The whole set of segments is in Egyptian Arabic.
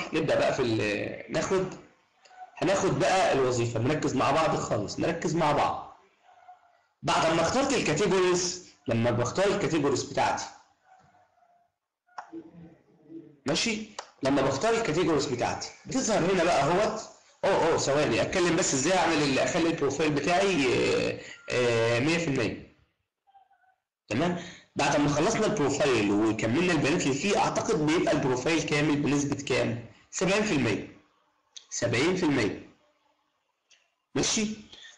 نروح نبدا بقى في ال- ناخد هناخد بقى الوظيفه نركز مع بعض خالص نركز مع بعض بعد ما اخترت الكاتيجوريز لما بختار الكاتيجوريز بتاعتي ماشي لما بختار الكاتيجوريز بتاعتي بتظهر هنا بقى اهوت اه اه ثواني اتكلم بس ازاي اعمل ال- اخلي البروفايل بتاعي آه، آه، 100% تمام بعد ما خلصنا البروفايل وكملنا البيانات اللي فيه اعتقد بيبقى البروفايل كامل بنسبه كام 70% 70% ماشي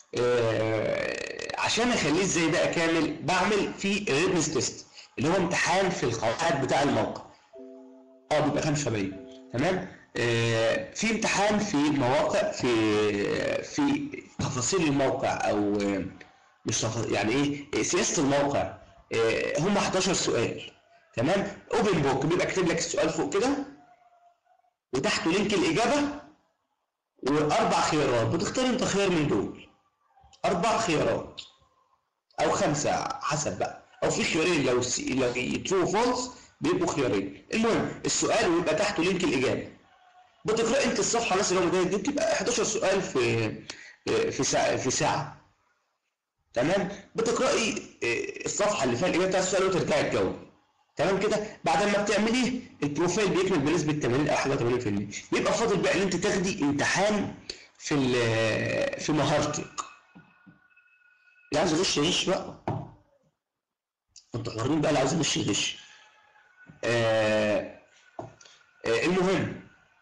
آه عشان اخليه ازاي بقى كامل بعمل فيه الريدنس تيست اللي هو امتحان في القواعد بتاع الموقع اه بيبقى 75 تمام آه في امتحان في مواقع في في تفاصيل الموقع او آه، مش تفاصيل يعني ايه سياسه الموقع آه هم 11 سؤال تمام اوبن بوك بيبقى كاتب لك السؤال فوق كده وتحته لينك الاجابه واربع خيارات بتختار انت خيار من دول اربع خيارات او خمسه حسب بقى او في خيارين لو سي لو ترو فولس بيبقوا خيارين المهم السؤال ويبقى تحته لينك الاجابه بتقرا انت الصفحه مثلا اللي دي بتبقى 11 سؤال في في ساعه في ساعه تمام بتقراي آه، الصفحه اللي فيها الاجابه بتاع السؤال وترجعي تجاوبي تمام كده بعد ما بتعمليه البروفايل بيكمل بنسبه 80 او حاجه 80% بيبقى فاضل بقى ان انت تاخدي امتحان في ال- في مهارتك اللي عايز يغش يغش بقى انتوا حرين بقى اللي عايز يغش يغش آه آه المهم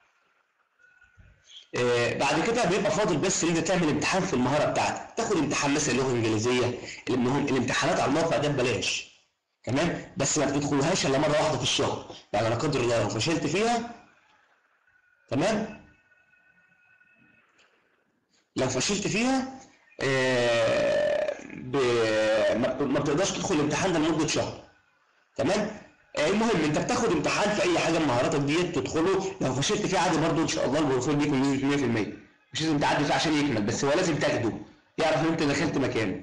آه بعد كده بيبقى فاضل بس ان انت تعمل امتحان في المهاره بتاعتك تاخد امتحان مثلا لغه انجليزيه المهم الامتحانات على الموقع ده ببلاش تمام بس ما بتدخلهاش الا مره واحده في الشهر يعني لا قدر الله لو فشلت فيها تمام لو فشلت فيها آه ب... ما ما بتقدرش تدخل الامتحان ده لمده شهر تمام آه المهم انت بتاخد امتحان في اي حاجه من مهاراتك ديت تدخله لو فشلت فيه عادي برضه ان شاء الله البروفايل بيكون 100% مش لازم تعدي فيه عشان يكمل بس هو لازم تاخده يعرف ان انت دخلت مكانه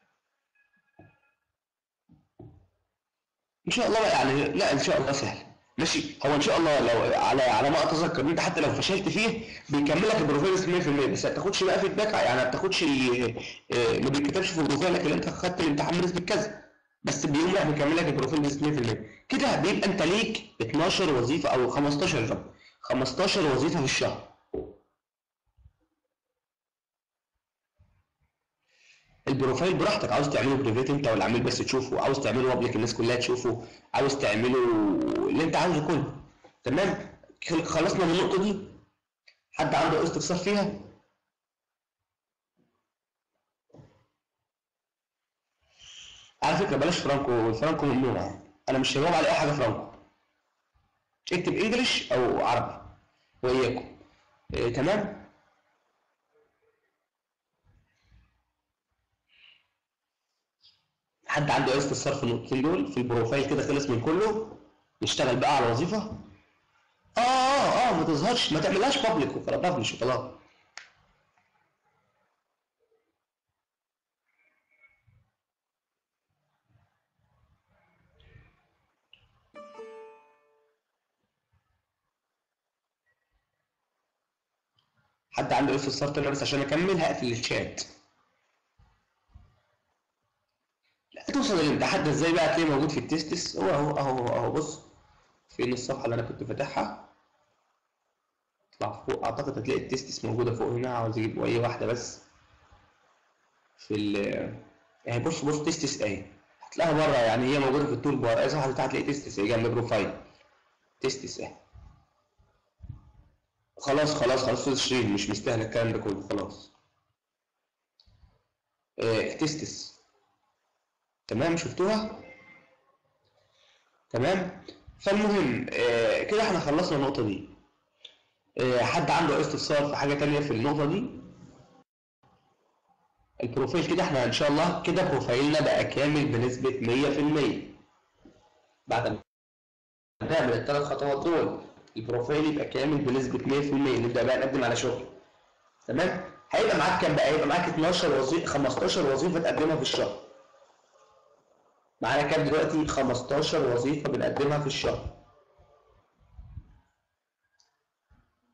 ان شاء الله بقى يعني لا ان شاء الله سهل ماشي هو ان شاء الله لو على على ما اتذكر ان انت حتى لو فشلت فيه بيكمل لك البروفايل 100% بس ما بتاخدش بقى فيدباك يعني ما بتاخدش ال- آه، ما بيتكتبش في بروفايلك اللي انت خدت الامتحان بنسبه كذا بس بيقوم راح بيكمل لك البروفايل بنسبه 100% كده بيبقى انت ليك 12 وظيفه او 15 يا رب 15 وظيفه في الشهر البروفايل براحتك عاوز تعمله بريفيت انت ولا عميل بس تشوفه عاوز تعمله بابليك الناس كلها تشوفه عاوز تعمله اللي انت عاوزه كله تمام خل- خلصنا من النقطه دي حد عنده استفسار فيها على فكره بلاش فرانكو الفرانكو ممنوع يعني. انا مش هجاوب على اي حاجه فرانكو اكتب انجلش او عربي واياكم إيه تمام حد عنده اي استفسار في النقطتين دول في البروفايل كده خلص من كله نشتغل بقى على وظيفه اه اه اه ما تظهرش ما تعملهاش بابليك وخلاص بابلش وخلاص حد عنده ايه استفسار تاني بس عشان اكمل هقفل الشات لا توصل للامتحان ده ازاي بقى هتلاقيه موجود في التستس هو اهو اهو اهو بص فين الصفحه اللي انا كنت فاتحها اطلع فوق اعتقد هتلاقي التستس موجوده فوق هنا عاوز اجيب اي واحده بس في ال اهي بص بص تستس اهي هتلاقيها بره يعني هي موجوده في التول بار اي صفحه بتاعت هتلاقي تستس اهي جنب بروفايل تستس اهي خلاص خلاص خلاص استاذ شيرين مش مستاهل الكلام ده كله خلاص آه تستس تمام شفتوها تمام فالمهم آه كده احنا خلصنا النقطة دي آه حد عنده استفسار في حاجة تانية في النقطة دي البروفايل كده احنا ان شاء الله كده بروفايلنا بقى كامل بنسبة 100% بعد ما نعمل الثلاث خطوات دول البروفايل يبقى كامل بنسبة 100% نبدأ بقى نقدم على شغل تمام هيبقى معاك كام بقى هيبقى معاك 12 وظيفة 15 وظيفة تقدمها في الشهر معانا كام دلوقتي 15 وظيفة بنقدمها في الشهر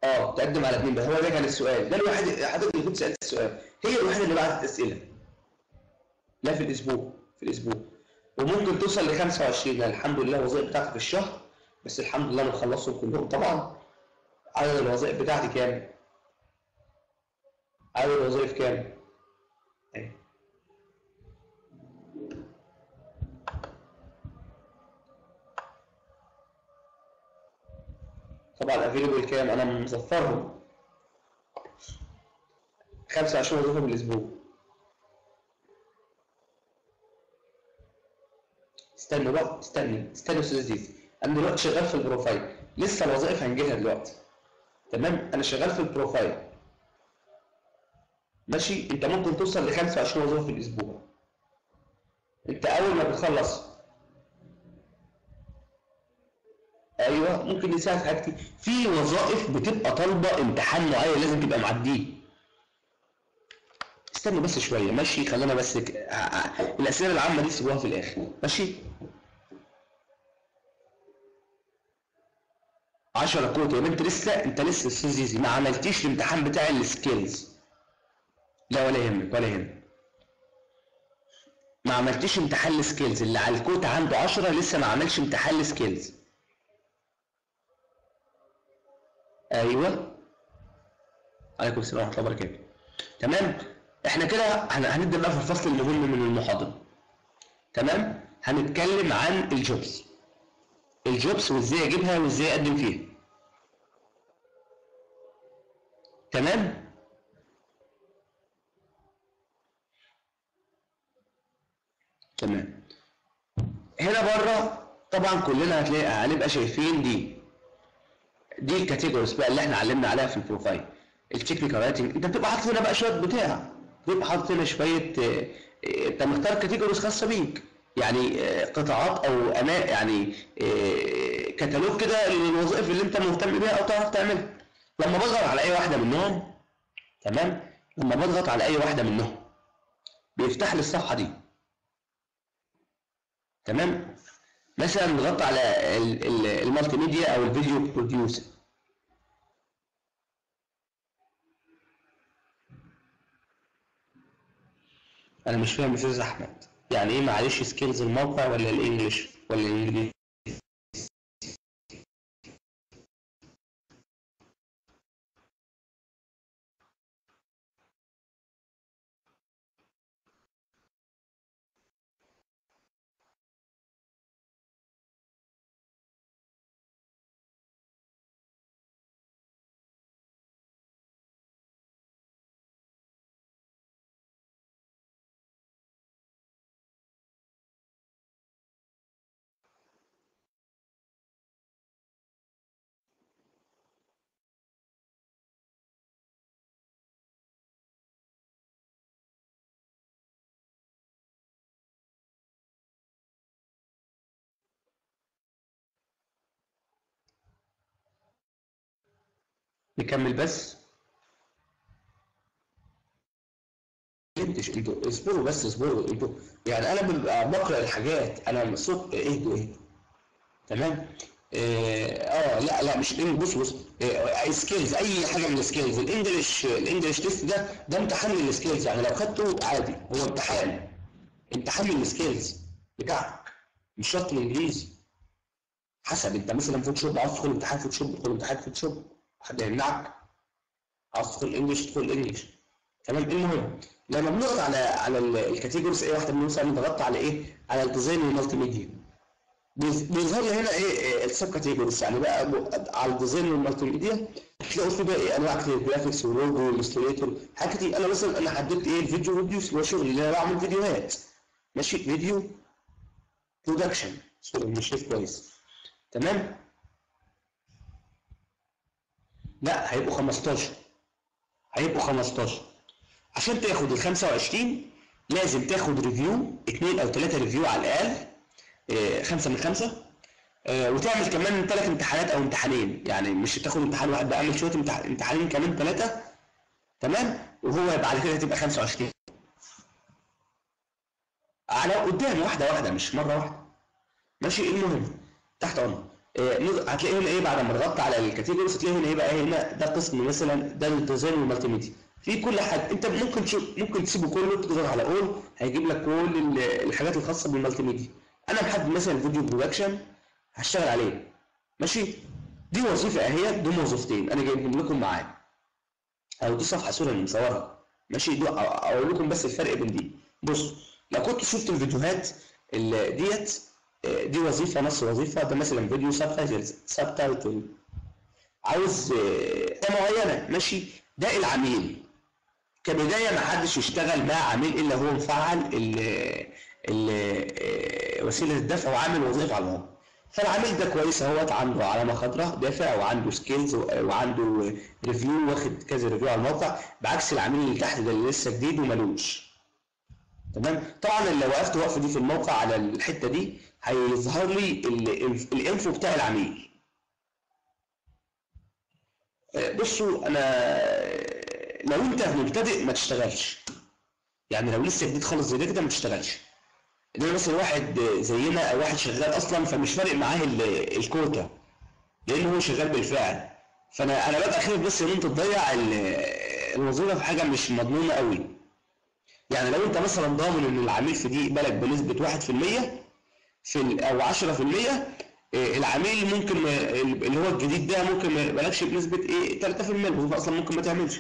اه تقدم على اثنين بس هو ده كان السؤال ده الواحد حضرتك اللي كنت سالت السؤال هي الوحيده اللي بعتت اسئله لا في الاسبوع في الاسبوع وممكن توصل ل 25 يعني الحمد لله الوظائف بتاعتي في الشهر بس الحمد لله انا مخلصهم كلهم طبعا عدد الوظائف بتاعتي كام؟ عدد الوظائف كام؟ أيوة. طبعا افيلبل كام؟ انا مظفرهم 25 وظيفه بالاسبوع استنوا بقى استني استنوا يا استاذ زيزي انا دلوقتي شغال في البروفايل لسه الوظائف هنجيلها دلوقتي تمام انا شغال في البروفايل ماشي انت ممكن توصل ل 25 وظيفه في الاسبوع انت اول ما بتخلص ايوه ممكن يساعد في حاجات كتير في وظائف بتبقى طالبه امتحان معين لازم تبقى معديه استنوا بس شويه ماشي خلينا بس ك... ع- ع- الاسئله العامه دي سيبوها في الاخر ماشي 10 كوت يا بنت لسه انت لسه استاذ زيزي ما عملتيش الامتحان بتاع السكيلز لا ولا يهمك ولا يهمك ما عملتيش امتحان السكيلز اللي على الكوت عنده 10 لسه ما عملش امتحان السكيلز ايوه عليكم السلام ورحمه الله وبركاته تمام احنا كده هن- هنبدا بقى في الفصل المهم من المحاضره تمام هنتكلم عن الجوبس الجوبس وازاي اجيبها وازاي اقدم فيها تمام تمام هنا بره طبعا كلنا هتلاقي هنبقى شايفين دي دي الكاتيجوريز بقى اللي احنا علمنا عليها في البروفايل التكنيكال رايتنج انت بتبقى حاطط هنا بقى شويه بتاع بتبقى حاطط هنا شويه اه، اه، انت مختار كاتيجوريز خاصه بيك يعني اه، قطاعات او انا يعني اه، كتالوج كده للوظائف اللي انت مهتم بيها او تعرف تعملها لما بضغط على اي واحده منهم تمام لما بضغط على اي واحده منهم بيفتح لي الصفحه دي تمام مثلا ضغطت على ال- ال- المالتي ميديا او الفيديو بروديوسر انا مش فاهم يا استاذ احمد يعني ايه معلش سكيلز الموقع ولا الانجليش ولا الانجليزي نكمل بس فهمتش انتوا اصبروا بس اصبروا انتوا يعني انا ببقى بقرا الحاجات انا صوت اهدوا اهدوا تمام اه, آه لا لا مش الإنج- بص بص آه سكيلز اي حاجه من السكيلز الانجليش الانجليش تيست ده ده امتحان للسكيلز يعني لو خدته عادي هو امتحان امتحان للسكيلز بتاعك مش شرط الانجليزي حسب انت مثلا فوتوشوب عاوز تدخل امتحان فوتوشوب تدخل امتحان فوتوشوب حد يمنعك عاوز تدخل انجلش تدخل انجلش تمام المهم لما بنضغط على على ال- الكاتيجوريز اي واحده منهم مثلا ضغطت على ايه على الديزاين والمالتي ميديا بيظ- بيظهر لي هنا ايه السب كاتيجوريز يعني بقى ب- على الديزاين والمالتي ميديا هتلاقوا في بقى ايه انواع كتير جرافيكس ولوجو والستريتور حاجات كتير انا مثلا انا حددت ايه الفيديو ريديوس اللي هو شغلي اللي انا بعمل فيديوهات ماشي فيديو برودكشن سوري مش شايف كويس تمام لا هيبقوا 15 هيبقوا 15 عشان تاخد ال 25 لازم تاخد ريفيو اثنين او ثلاثه ريفيو على الاقل آه، خمسه من خمسه آه، وتعمل كمان ثلاث امتحانات او امتحانين يعني مش تاخد امتحان واحد بقى اعمل شويه امتح- امتحانين كمان ثلاثه تمام وهو بعد كده هتبقى 25 على قدام واحده واحده مش مره واحده ماشي المهم تحت امر آه، نض- هتلاقي هنا ايه بعد ما ضغطت على الكاتيجوريز هتلاقي هنا ايه بقى هنا ده قسم مثلا ده الديزاين والمالتي ميديا في كل حاجه انت ممكن تشوف ممكن تسيبه كله تضغط على اول هيجيب لك كل ال- الحاجات الخاصه بالمالتي ميديا انا محدد مثلا الفيديو برودكشن هشتغل عليه ماشي دي وظيفه اهي دول وظيفتين انا جايبهم لكم معايا او دي صفحه صوره اللي مصورها ماشي دي أ- اقول لكم بس الفرق بين دي بص لو كنت شفت الفيديوهات اللي ديت آه، دي وظيفه نص وظيفه ده مثلا فيديو سب تايتلز سب تايتل عاوز آه، حاجه معينه ماشي ده العميل كبدايه ما حدش يشتغل مع عميل الا هو مفعل ال ال آه، وسيله الدفع وعامل وظيفه على الهواء فالعميل ده كويس اهوت عنده علامه خضراء دافع وعنده سكيلز وعنده ريفيو واخد كذا ريفيو على الموقع بعكس العميل اللي تحت ده اللي لسه جديد وملوش تمام طبعا لو وقفت وقفه دي في الموقع على الحته دي هيظهر لي ال- ال- الانفو بتاع العميل آه، بصوا انا لو انت مبتدئ ما تشتغلش يعني لو لسه جديد خالص زي ده كده ما تشتغلش انما مثلا واحد زينا او واحد شغال اصلا فمش فارق معاه ال- الكوتا لان هو شغال بالفعل فانا انا ببقى خايف بس ان انت تضيع ال- الوظيفه في حاجه مش مضمونه قوي يعني لو انت مثلا ضامن ان العميل في دي يقبلك بنسبه 1% في ال- او 10% آه، العميل ممكن ما- اللي هو الجديد ده ممكن ما يقبلكش بنسبه ايه 3% الوظيفه اصلا ممكن ما تعملش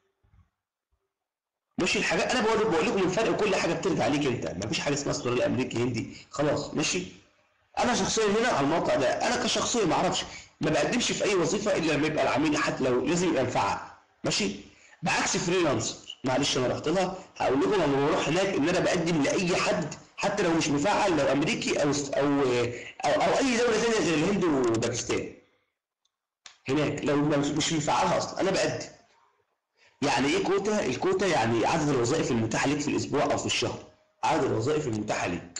ماشي الحاجات انا بقول بقول لكم الفرق كل حاجه بترجع ليك انت مفيش حاجه اسمها استرالي امريكي هندي خلاص ماشي انا شخصيا هنا على الموقع ده انا كشخصيه ما اعرفش ما بقدمش في اي وظيفه الا لما يبقى العميل حتى لو لازم يبقى مفعل ماشي بعكس فريلانسر معلش انا رحت لها هقول لكم لما بروح هناك ان انا بقدم لاي حد حتى لو مش مفعل لو امريكي او او او, أو اي دوله ثانيه غير الهند وباكستان هناك لو مش مش مفعلها اصلا انا بقدم يعني ايه كوتا الكوتا يعني عدد الوظائف المتاحه ليك في الاسبوع او في الشهر عدد الوظائف المتاحه ليك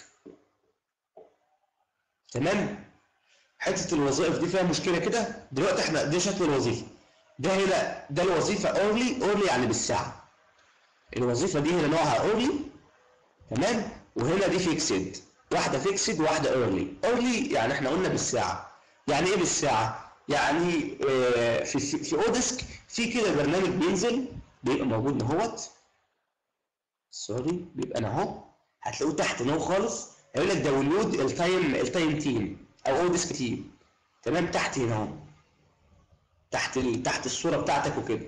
تمام حته الوظائف دي فيها مشكله كده دلوقتي احنا ده شكل الوظيفه ده هنا ده الوظيفه اورلي اورلي يعني بالساعه الوظيفه دي هنا نوعها اورلي تمام وهنا دي فيكسد واحده فيكسد وواحده اورلي اورلي يعني احنا قلنا بالساعه يعني ايه بالساعه يعني آه، في في في اوديسك في كده برنامج بينزل بيبقى موجود اهوت سوري بيبقى انا اهو هتلاقوه تحت اهو خالص هيقول لك داونلود التايم التايم تيم او اوديسك تيم تمام تحت هنا اهو تحت ال... تحت الصوره بتاعتك وكده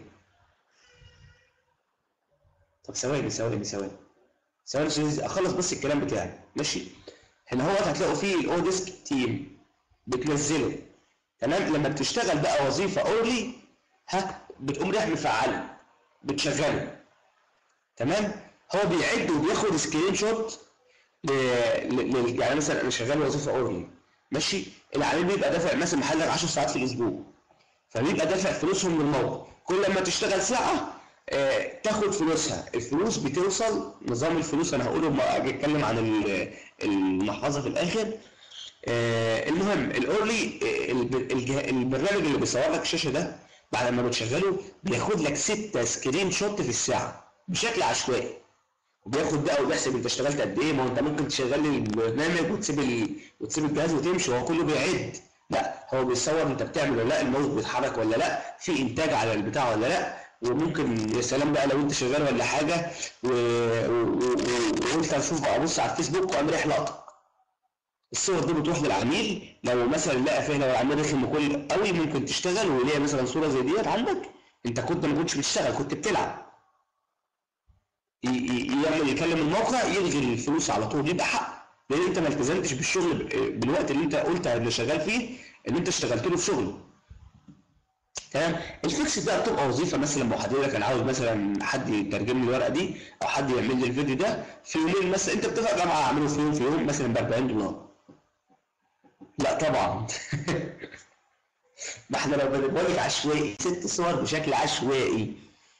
طب ثواني ثواني ثواني ثواني عشان اخلص بس الكلام بتاعي ماشي هنا هو هتلاقوا فيه الاوديسك تيم بتنزله تمام لما بتشتغل بقى وظيفه اورلي ها بتقوم رايح مفعله بتشغله تمام هو بيعد وبياخد سكرين شوت ل... ل... ل... يعني مثلا انا شغال وظيفه اورلي ماشي العميل بيبقى دافع مثلا محلك 10 ساعات في الاسبوع فبيبقى دافع فلوسهم من الموقع كل لما تشتغل ساعه آه، تاخد فلوسها الفلوس بتوصل نظام الفلوس انا هقوله لما اجي اتكلم عن ال- المحفظه في الاخر آه، المهم الاورلي آه، الب- الجه- البرنامج اللي بيصور لك الشاشه ده بعد ما بتشغله بياخد لك 6 سكرين شوت في الساعه بشكل عشوائي وبياخد بقى وبيحسب انت اشتغلت قد ايه ما هو انت ممكن تشغل لي البرنامج وتسيب ال... وتسيب الجهاز وتمشي هو كله بيعد لا هو بيصور انت بتعمل ولا لا الماوس بيتحرك ولا لا في انتاج على البتاع ولا لا وممكن يا سلام بقى لو انت شغال ولا حاجه و... و... و... وانت اشوف ابص على الفيسبوك وقام رايح لقطك الصور دي بتروح للعميل لو مثلا لقى فيها لو العميل رخم كل قوي ممكن تشتغل وليه مثلا صوره زي ديت عندك انت كنت ما كنتش بتشتغل كنت بتلعب ي- ي- يعمل يكلم الموقع يلغي الفلوس على طول يبقى حق لان انت ما التزمتش بالشغل ب- بالوقت اللي انت قلت اللي شغال فيه اللي انت اشتغلت له في شغله تمام الفيكس ده بتبقى وظيفه مثلا محدده كان عاوز مثلا حد يترجم لي الورقه دي او حد يعمل لي الفيديو ده في يومين مثلا انت بتتفق معاه اعمله في يوم في يوم مثلا ب 40 دولار لا طبعا ما احنا لو بنقول لك عشوائي ست صور بشكل عشوائي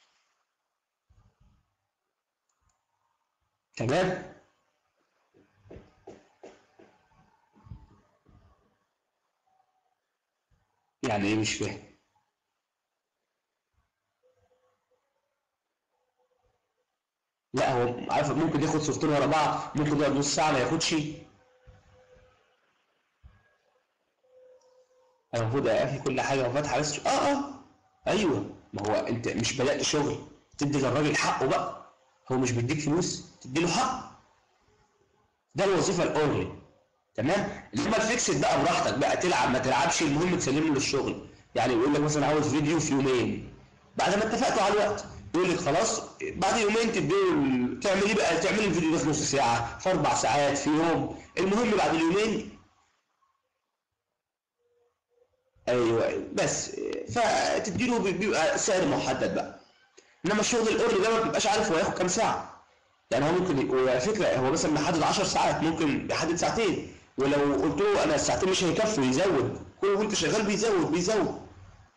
تمام يعني ايه مش فاهم لا هو عارف ممكن ياخد صورتين ورا بعض ممكن يقعد نص ساعه ما ياخدش انا المفروض اقفل كل حاجه وفاتحه بس اه اه ايوه ما هو انت مش بدات شغل تدي للراجل حقه بقى هو مش بيديك فلوس تدي له حق ده الوظيفه الاورلي تمام انما الفيكسد بقى براحتك بقى تلعب ما تلعبش المهم تسلمه للشغل يعني يقول لك مثلا عاوز فيديو في يومين بعد ما اتفقتوا على الوقت يقول لك خلاص بعد يومين تديه تعملي بقى تعملي الفيديو ده في نص ساعه في اربع ساعات في يوم المهم بعد اليومين ايوه بس فتديله بيبقى سعر محدد بقى انما الشغل الاورلي ده ما بتبقاش عارف هو هياخد كام ساعه يعني هو ممكن وعلى فكره هو مثلا محدد 10 ساعات ممكن يحدد ساعتين ولو قلت له انا الساعتين مش هيكفوا يزود كل وانت شغال بيزود بيزود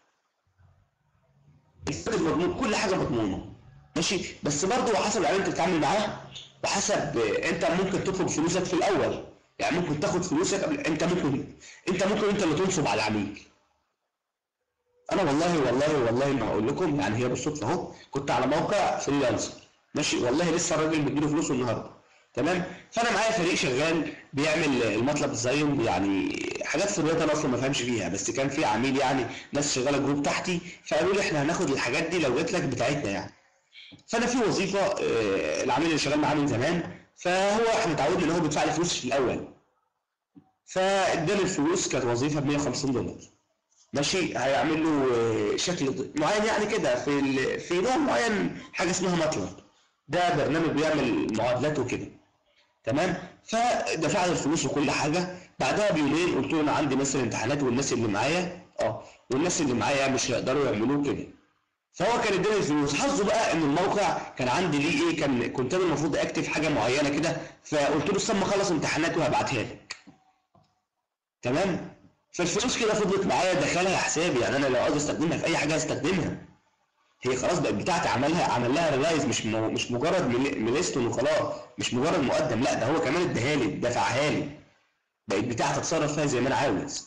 الفكر مضمون كل حاجه مضمونه ماشي بس برضه حسب العميل انت بتتعامل معاه وحسب انت ممكن تطلب فلوسك في الاول يعني ممكن تاخد فلوسك قبل انت ممكن انت ممكن انت اللي تنصب على العميل انا والله والله والله ما اقول لكم يعني هي بالصدفه اهو كنت على موقع فريلانسر ماشي والله لسه الراجل مديله فلوسه النهارده تمام فانا معايا فريق شغال بيعمل المطلب ديزاين يعني حاجات في الرياضه انا اصلا ما فهمش فيها بس كان في عميل يعني ناس شغاله جروب تحتي فقالوا لي احنا هناخد الحاجات دي لو جت لك بتاعتنا يعني فانا في وظيفه آه، العميل اللي شغال معاه من زمان فهو احنا اتعودنا ان هو بيدفع لي فلوس في الاول فاداني الفلوس كانت وظيفه ب 150 دولار ماشي هيعمل له آه، شكل معين يعني كده في ال- في نوع معين حاجه اسمها ماتلاب ده برنامج بيعمل معادلات وكده تمام فدفع له الفلوس وكل حاجه بعدها بيومين قلت له انا عندي مثلا امتحانات والناس اللي معايا اه والناس اللي معايا مش هيقدروا يعملوه كده فهو كان اداني الفلوس حظه بقى ان الموقع كان عندي ليه ايه كان كنت انا المفروض اكتب حاجه معينه كده فقلت له استنى اخلص امتحانات وهبعتها لك تمام فالفلوس كده فضلت معايا دخلها حسابي يعني انا لو عاوز استخدمها في اي حاجه هستخدمها هي خلاص بقت بتاعتي عملها عمل لها ريلايز مش مو مش مجرد ميل- ميلستون وخلاص مش مجرد مقدم لا ده هو كمان اداها لي دفعها لي بقت بتاعتي اتصرف فيها زي ما انا عاوز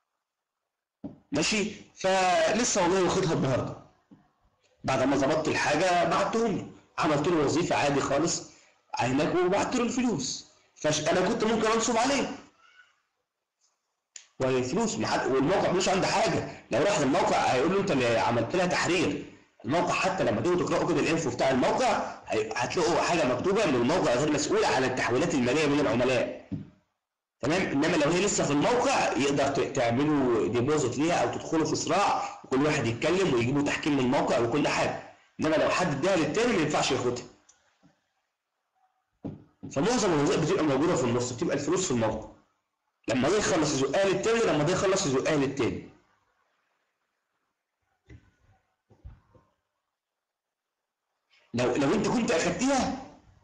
ماشي فلسه والله واخدها النهارده بعد ما ظبطت الحاجه بعتهم له عملت له وظيفه عادي خالص هناك وبعت له الفلوس فانا كنت ممكن انصب عليه والفلوس ما حد والموقع مش عنده حاجه لو راح للموقع هيقول له انت اللي عملت لها تحرير الموقع حتى لما تيجوا تقراوا كده الانفو بتاع الموقع هي- هتلاقوا حاجه مكتوبه ان الموقع غير مسؤول عن التحويلات الماليه بين العملاء تمام انما لو هي لسه في الموقع يقدر ت- تعملوا ديبوزيت ليها او تدخلوا في صراع وكل واحد يتكلم ويجيبوا تحكيم من الموقع وكل حاجه انما لو حد اداها للتاني ما ينفعش ياخدها فمعظم الوظائف بتبقى موجوده في النص بتبقى الفلوس في الموقع لما ده يخلص يزقها للتاني لما ده يخلص يزقها للتاني لو لو انت كنت اخدتيها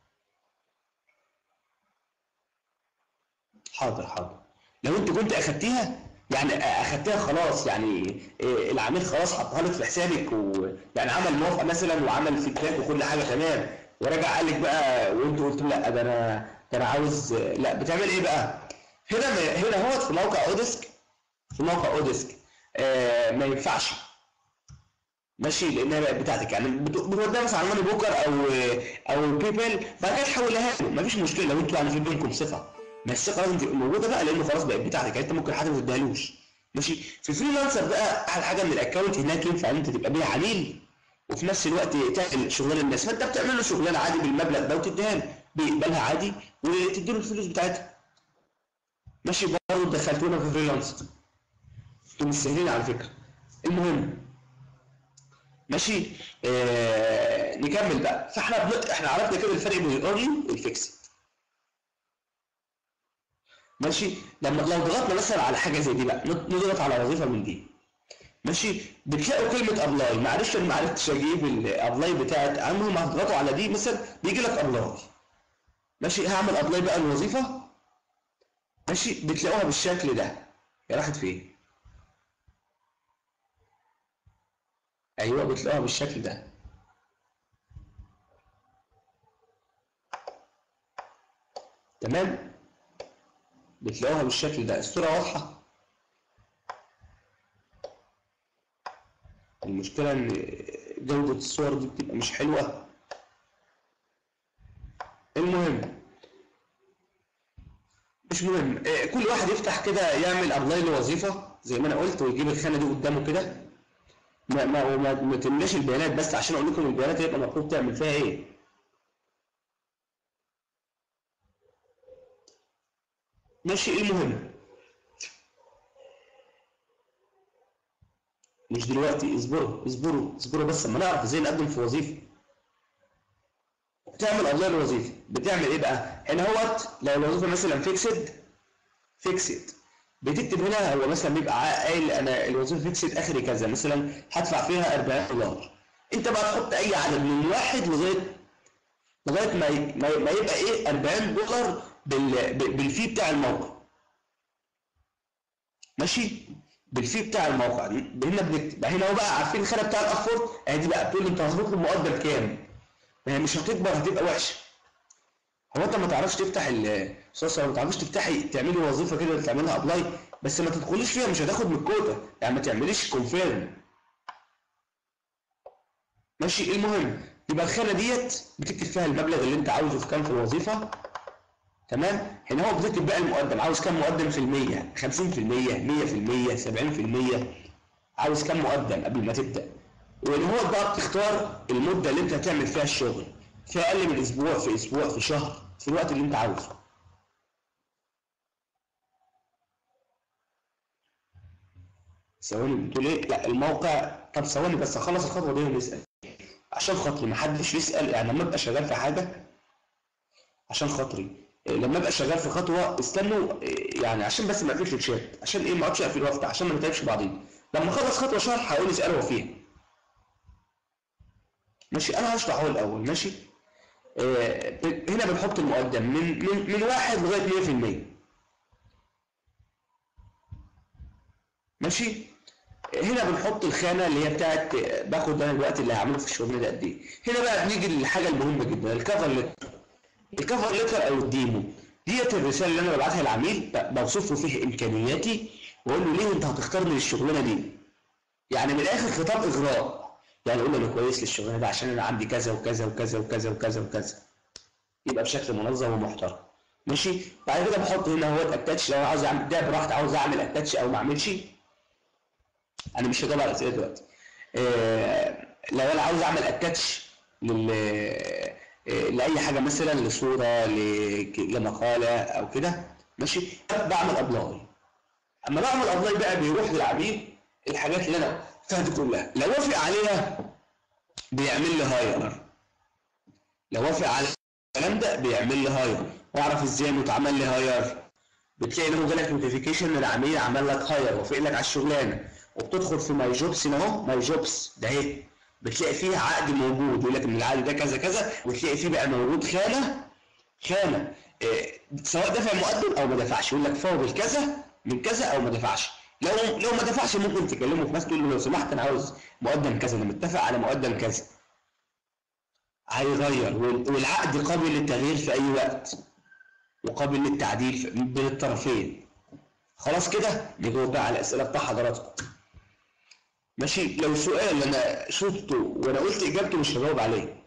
حاضر حاضر لو انت كنت اخدتيها يعني اخدتها خلاص يعني إيه، العميل خلاص حطها لك في حسابك ويعني عمل موافقه مثلا وعمل فيدباك وكل حاجه تمام ورجع قال لك بقى وانت قلت له لا ده انا ده انا عاوز لا بتعمل ايه بقى؟ هنا ما- هنا هو في موقع اوديسك في موقع اوديسك آه ما ينفعش ماشي لانها بقت بتاعتك يعني بت- بتوديها مثلا على ماني بوكر او او باي بال بعد كده تحولها له مفيش مشكله لو انتوا يعني في بينكم ثقه ما الثقه لازم تبقى موجوده بقى لانه خلاص بقت بتاعتك يعني انت ممكن حد ما تديهالوش ماشي في فريلانسر بقى احلى حاجه ان الاكونت هناك ينفع ان انت تبقى بيه عميل وفي نفس الوقت تعمل شغلانه الناس فانت بتعمل له شغلانه عادي بالمبلغ ده وتديها له بيقبلها عادي وتدي له الفلوس بتاعتها ماشي برضه دخلتونا في فريلانسر انتوا مش سهلين على فكره المهم ماشي آه نكمل بقى فاحنا بن... احنا عرفنا كده الفرق بين الاورلي والفيكسد ماشي لما لو ضغطنا مثلا على حاجه زي دي بقى نض- نضغط على وظيفه من دي ماشي بتلاقوا كلمه ابلاي معلش انا ما عرفتش اجيب الابلاي بتاعت عنهم هتضغطوا على دي مثلا بيجي لك ابلاي ماشي هعمل ابلاي بقى الوظيفه ماشي بتلاقوها بالشكل ده هي راحت فين ايوه بتلاقوها بالشكل ده تمام بتلاقوها بالشكل ده الصورة واضحة المشكلة ان جودة الصور دي بتبقى مش حلوة المهم مش مهم آه، كل واحد يفتح كده يعمل ابلاي لوظيفه زي ما انا قلت ويجيب الخانه دي قدامه كده ما ما وما ما تملاش البيانات بس عشان اقول لكم البيانات هيبقى مطلوب تعمل فيها ايه ماشي المهم مش دلوقتي اصبروا اصبروا اصبروا بس اما نعرف ازاي نقدم في وظيفه بتعمل ابلاي للوظيفه بتعمل ايه بقى هنا هوت لو الوظيفه مثلا فيكسد فيكسد بتكتب هنا هو مثلا بيبقى عا- قايل انا الوظيفه فيكسد اخري كذا مثلا هدفع فيها 40 دولار انت بقى تحط اي عدد من واحد لغايه لغايه ما ي- ما ي- ما يبقى ايه 40 دولار بال ب- بالفي بتاع الموقع ماشي بالفي بتاع الموقع هنا بنكتب هنا هو بقى عارفين الخانه بتاع الافورد ادي بقى بتقول لي انت هتطلب مقدم كام ما هي مش هتكبر هتبقى وحشه هو انت ما تعرفش تفتح ال استاذ ما تعرفش تفتحي تعملي وظيفه كده تعملها ابلاي بس ما تدخليش فيها مش هتاخد من الكوتا يعني ما تعمليش كونفيرم ماشي المهم يبقى الخانه ديت بتكتب فيها المبلغ اللي انت عاوزه في كام في الوظيفه تمام هنا هو بتكتب بقى المقدم عاوز كام مقدم في المية 50% 100% 70% عاوز كام مقدم قبل ما تبدأ وان هو بقى بتختار المدة اللي انت هتعمل فيها الشغل في اقل من اسبوع في اسبوع في شهر في الوقت اللي انت عاوزه ثواني بتقول ايه لا الموقع طب ثواني بس اخلص الخطوه دي ونسال عشان خاطري ما حدش يسال يعني لما ابقى شغال في حاجه عشان خاطري إيه، لما ابقى شغال في خطوه استنوا إيه، يعني عشان بس ما اقفلش الشات عشان ايه ما اقعدش اقفل وافتح عشان ما نتعبش بعضين لما اخلص خطوه شرح هقول اساله هو فيها ماشي انا هشرح هو الاول ماشي آه، هنا بنحط المقدم من من من واحد لغايه 100% ماشي هنا بنحط الخانه اللي هي بتاعت باخد انا الوقت اللي هعمله في الشغل ده قد ايه هنا بقى بنيجي للحاجه المهمه جدا الكفر ليتر الكفر ليتر او الديمو ديت الرساله اللي انا ببعتها للعميل ب- بوصف له فيها امكانياتي واقول له ليه انت هتختارني للشغلانه دي يعني من الاخر خطاب اغراء يعني اقول له انا كويس للشغلانه دي عشان انا عندي كذا وكذا وكذا وكذا وكذا وكذا يبقى بشكل منظم ومحترم ماشي بعد كده بحط هنا هو اتاتش لو انا عاوز اعمل ده براحتي عاوز اعمل اتاتش او ما اعملش انا مش هجاوب على الاسئله دلوقتي آه لو انا عاوز اعمل اتاتش لل آه، لاي حاجه مثلا لصوره لك- لمقاله او كده ماشي بعمل ابلاي اما بعمل ابلاي بقى بيروح للعميل الحاجات اللي انا قلتها دي كلها لو وافق عليها بيعمل لي هاير لو وافق على الكلام ده بيعمل لي هاير واعرف ازاي انه اتعمل لي هاير بتلاقي له جالك نوتيفيكيشن ان العميل عمل لك هاير وافق لك على الشغلانه وبتدخل في ماي جوبس هنا اهو ماي جوبس ده اهي بتلاقي فيه عقد موجود يقول لك ان العقد ده كذا كذا وتلاقي فيه بقى موجود خانه خانه إيه سواء دفع مقدم او ما دفعش يقول لك فاضل كذا من كذا او ما دفعش لو لو ما دفعش ممكن تكلمه في ناس تقول له لو سمحت انا عاوز مقدم كذا انا متفق على مقدم كذا هيغير وال- والعقد قابل للتغيير في اي وقت وقابل للتعديل في- بين الطرفين خلاص كده نجاوب بقى على الاسئله بتاع حضراتكم ماشي لو سؤال انا شفته وانا قلت اجابته مش هجاوب عليه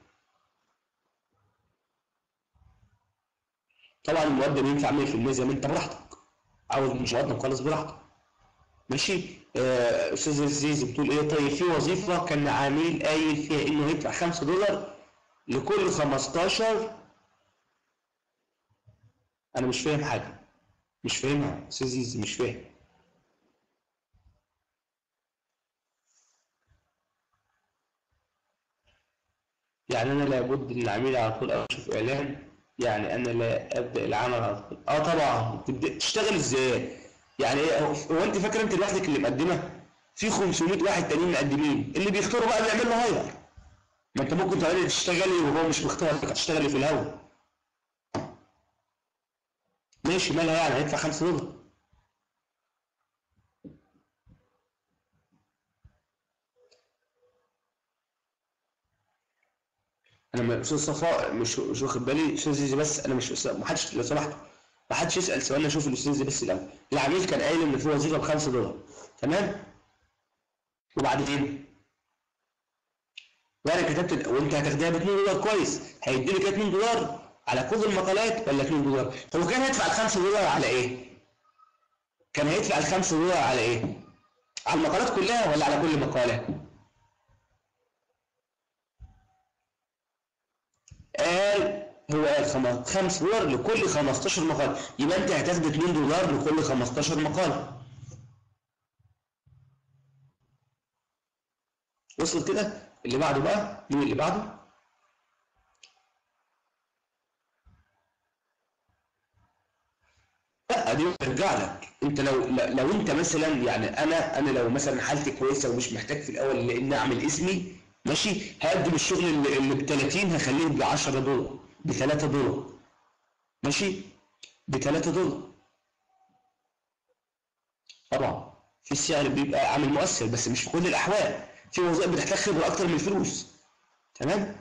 طبعا المقدم ينفع 100% زي ما انت براحتك عاوز مش مقدم خالص براحتك ماشي آه، استاذ عزيز بتقول ايه طيب في وظيفه كان عميل قايل فيها انه يدفع 5 دولار لكل 15 انا مش فاهم حاجه مش فاهمها استاذ عزيز مش فاهم يعني انا لابد ان العميل على طول اشوف اعلان يعني انا لا ابدا العمل على طول اه طبعا تبدا تشتغل ازاي يعني ايه هو هو انت فاكر انت لوحدك اللي مقدمه في 500 واحد تانيين مقدمين اللي بيختاروا بقى بيعمل له هاير ما انت ممكن تعملي تشتغلي وهو مش مختارك هتشتغلي في الهوا ماشي مالها يعني هيدفع 5 دولار انا ما- استاذ صفاء مش مش واخد بالي استاذ زيزي بس انا مش ما حدش لو سمحت ما حدش يسال سؤال اشوف الاستاذ زيزي بس الاول العميل كان قايل ان في وظيفه ب 5 دولار تمام وبعدين وانا كتبت وانت هتاخديها ب 2 دولار كويس هيديلي كده 2 دولار على كل المقالات ولا 2 دولار هو كان هيدفع ال 5 دولار على ايه كان هيدفع ال 5 دولار على ايه على المقالات كلها ولا على كل مقاله قال هو قال 5 دولار لكل 15 مقاله يبقى انت هتاخد 2 دولار لكل 15 مقاله وصل كده اللي بعده بقى مين اللي بعده لا دي بترجع لك انت لو لو انت مثلا يعني انا انا لو مثلا حالتي كويسه ومش محتاج في الاول ان اعمل اسمي ماشي هقدم الشغل اللي, اللي ب 30 هخليه ب 10 دولار ب 3 دولار ماشي ب 3 دولار طبعا في السعر بيبقى عامل مؤثر بس مش في كل الاحوال في وظائف بتحتاج خبره اكتر من الفلوس تمام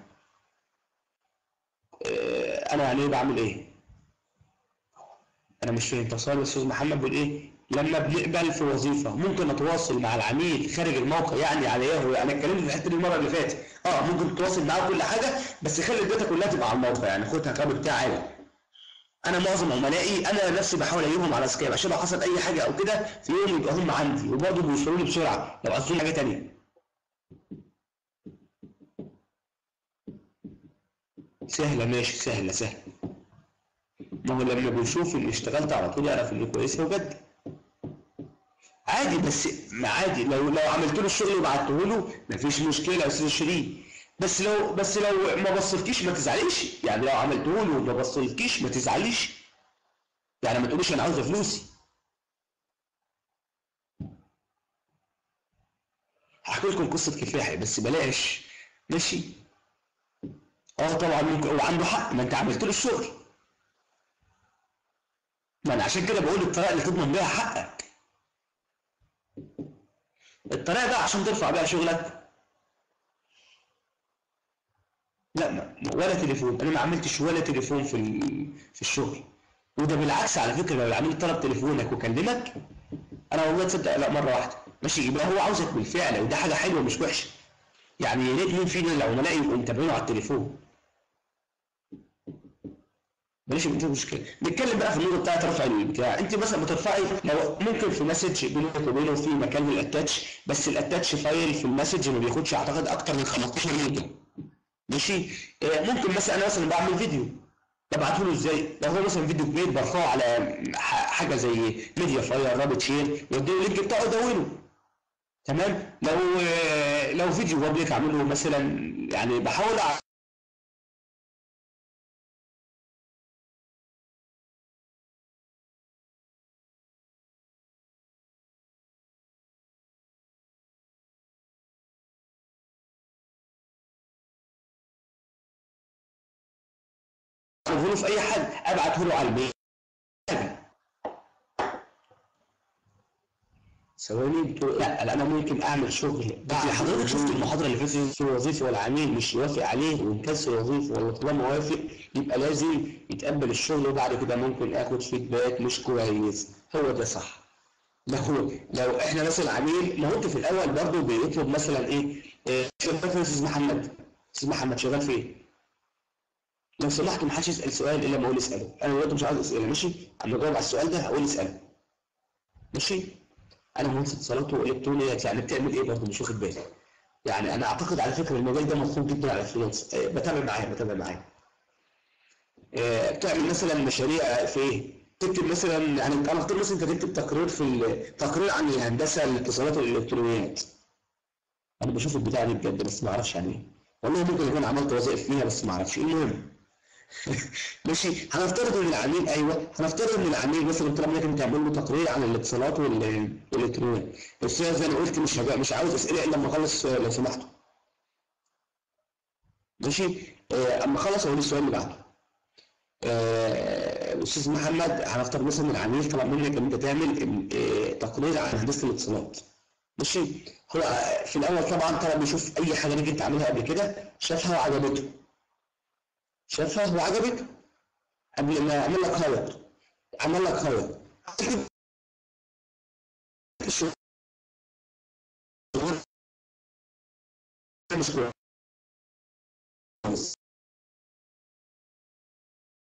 اه انا يعني بعمل ايه انا مش فاهم تصور الاستاذ محمد بيقول ايه لما بنقبل في وظيفه ممكن اتواصل مع العميل خارج الموقع يعني على ياهو انا اتكلمت في الحته دي المره اللي فاتت اه ممكن تتواصل معاه كل حاجه بس خلي الداتا كلها تبقى على الموقع يعني خدها كابل بتاع عادي انا معظم عملائي انا نفسي بحاول اجيبهم على سكايب عشان لو حصل اي حاجه او كده في يوم يبقى هم عندي وبرضه بيوصلوا لي بسرعه لو عايزين حاجه ثانيه سهله ماشي سهله سهله ما هو لما بيشوف اني اشتغلت على طول يعرف اني كويسه وجد عادي بس ما عادي لو لو عملت له الشغل وبعته له مفيش مشكله يا استاذ شيرين بس لو بس لو ما بصلكيش ما تزعليش يعني لو عملته له وما بصلكيش ما تزعليش يعني ما تقوليش انا عاوزه فلوسي هحكي لكم قصه كفاحي بس بلاش ماشي اه طبعا ممكن هو عنده حق ما انت عملت له الشغل ما انا عشان كده بقول الطريقه اللي تضمن بيها حقك الطريقه بقى عشان ترفع بيها شغلك لا ما ولا تليفون انا ما عملتش ولا تليفون في في الشغل وده بالعكس على فكره لو العميل طلب تليفونك وكلمك انا والله تصدق لا مره واحده ماشي يبقى هو عاوزك بالفعل وده حاجه حلوه مش وحشه يعني يا ريت مين فينا العملاء يبقوا متابعينه على التليفون ماشي مفيش مشكله نتكلم بقى في النقطه بتاعت رفع البتاع انت مثلا بترفعي لو ممكن في مسج بينك وبينه في مكان للاتاتش بس الاتاتش فايل في المسج ما بياخدش اعتقد اكتر من 15 ميجا ماشي آه ممكن مثلا انا مثلا بعمل فيديو ببعته له ازاي لو هو مثلا فيديو كبير برفعه على حاجه زي ميديا فاير رابط شير واديله اللينك بتاعه ادونه تمام لو آه لو فيديو بابليك اعمله مثلا يعني بحاول ابعته له في اي حد ابعته له على الميل ثواني بتقول لا انا ممكن اعمل شغل بعد حضرتك شفت المحاضره اللي فاتت في وظيفه والعميل مش يوافق عليه وينكسر الوظيفه ولا طالما وافق يبقى لازم يتقبل الشغل وبعد كده ممكن اخد فيدباك مش كويس هو ده صح لو لو احنا مثلا عميل ما هو انت في الاول برضه بيطلب مثلا ايه شغال فين استاذ محمد استاذ محمد شغال فين لو سمحت ما حدش يسال سؤال الا ما اقول اساله انا دلوقتي مش عاوز اسئله ماشي اما اجاوب على السؤال ده هقول اساله ماشي انا مهندس اتصالات والكترونيات يعني بتعمل ايه برضه مش واخد بالي يعني انا اعتقد على فكره المجال ده مطلوب جدا على الفريلانس أه بتابع معاه بتابع معاه أه بتعمل مثلا مشاريع في ايه تكتب مثلا يعني انا اختار مثلا انت تكتب تقرير في تقرير عن الهندسه الاتصالات والالكترونيات انا بشوف البتاع دي بجد بس ما اعرفش يعني ايه والله ممكن يكون عملت وظائف فيها بس ما اعرفش المهم ماشي هنفترض ان العميل ايوه هنفترض ان العميل مثلا طلب منك انت تعمل له تقرير عن الاتصالات والالكترونيات بس زي ما قلت مش هبقى مش عاوز اسئله الا لما اخلص لو سمحتوا ماشي آه اما اخلص اقول السؤال اللي بعده آه استاذ محمد هنفترض مثلا ان العميل طلب منك ان انت تعمل آه تقرير عن هندسه الاتصالات ماشي هو في الاول طبعا طلب يشوف اي حاجه نجي تعملها قبل كده شافها وعجبته شافها وعجبته قبل ما يعمل لك هاير عمل لك هاير مش كويس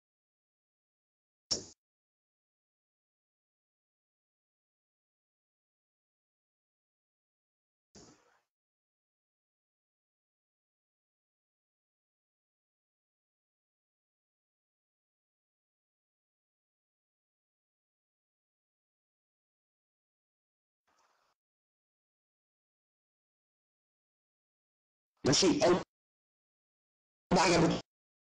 ماشي او ما عجبتوش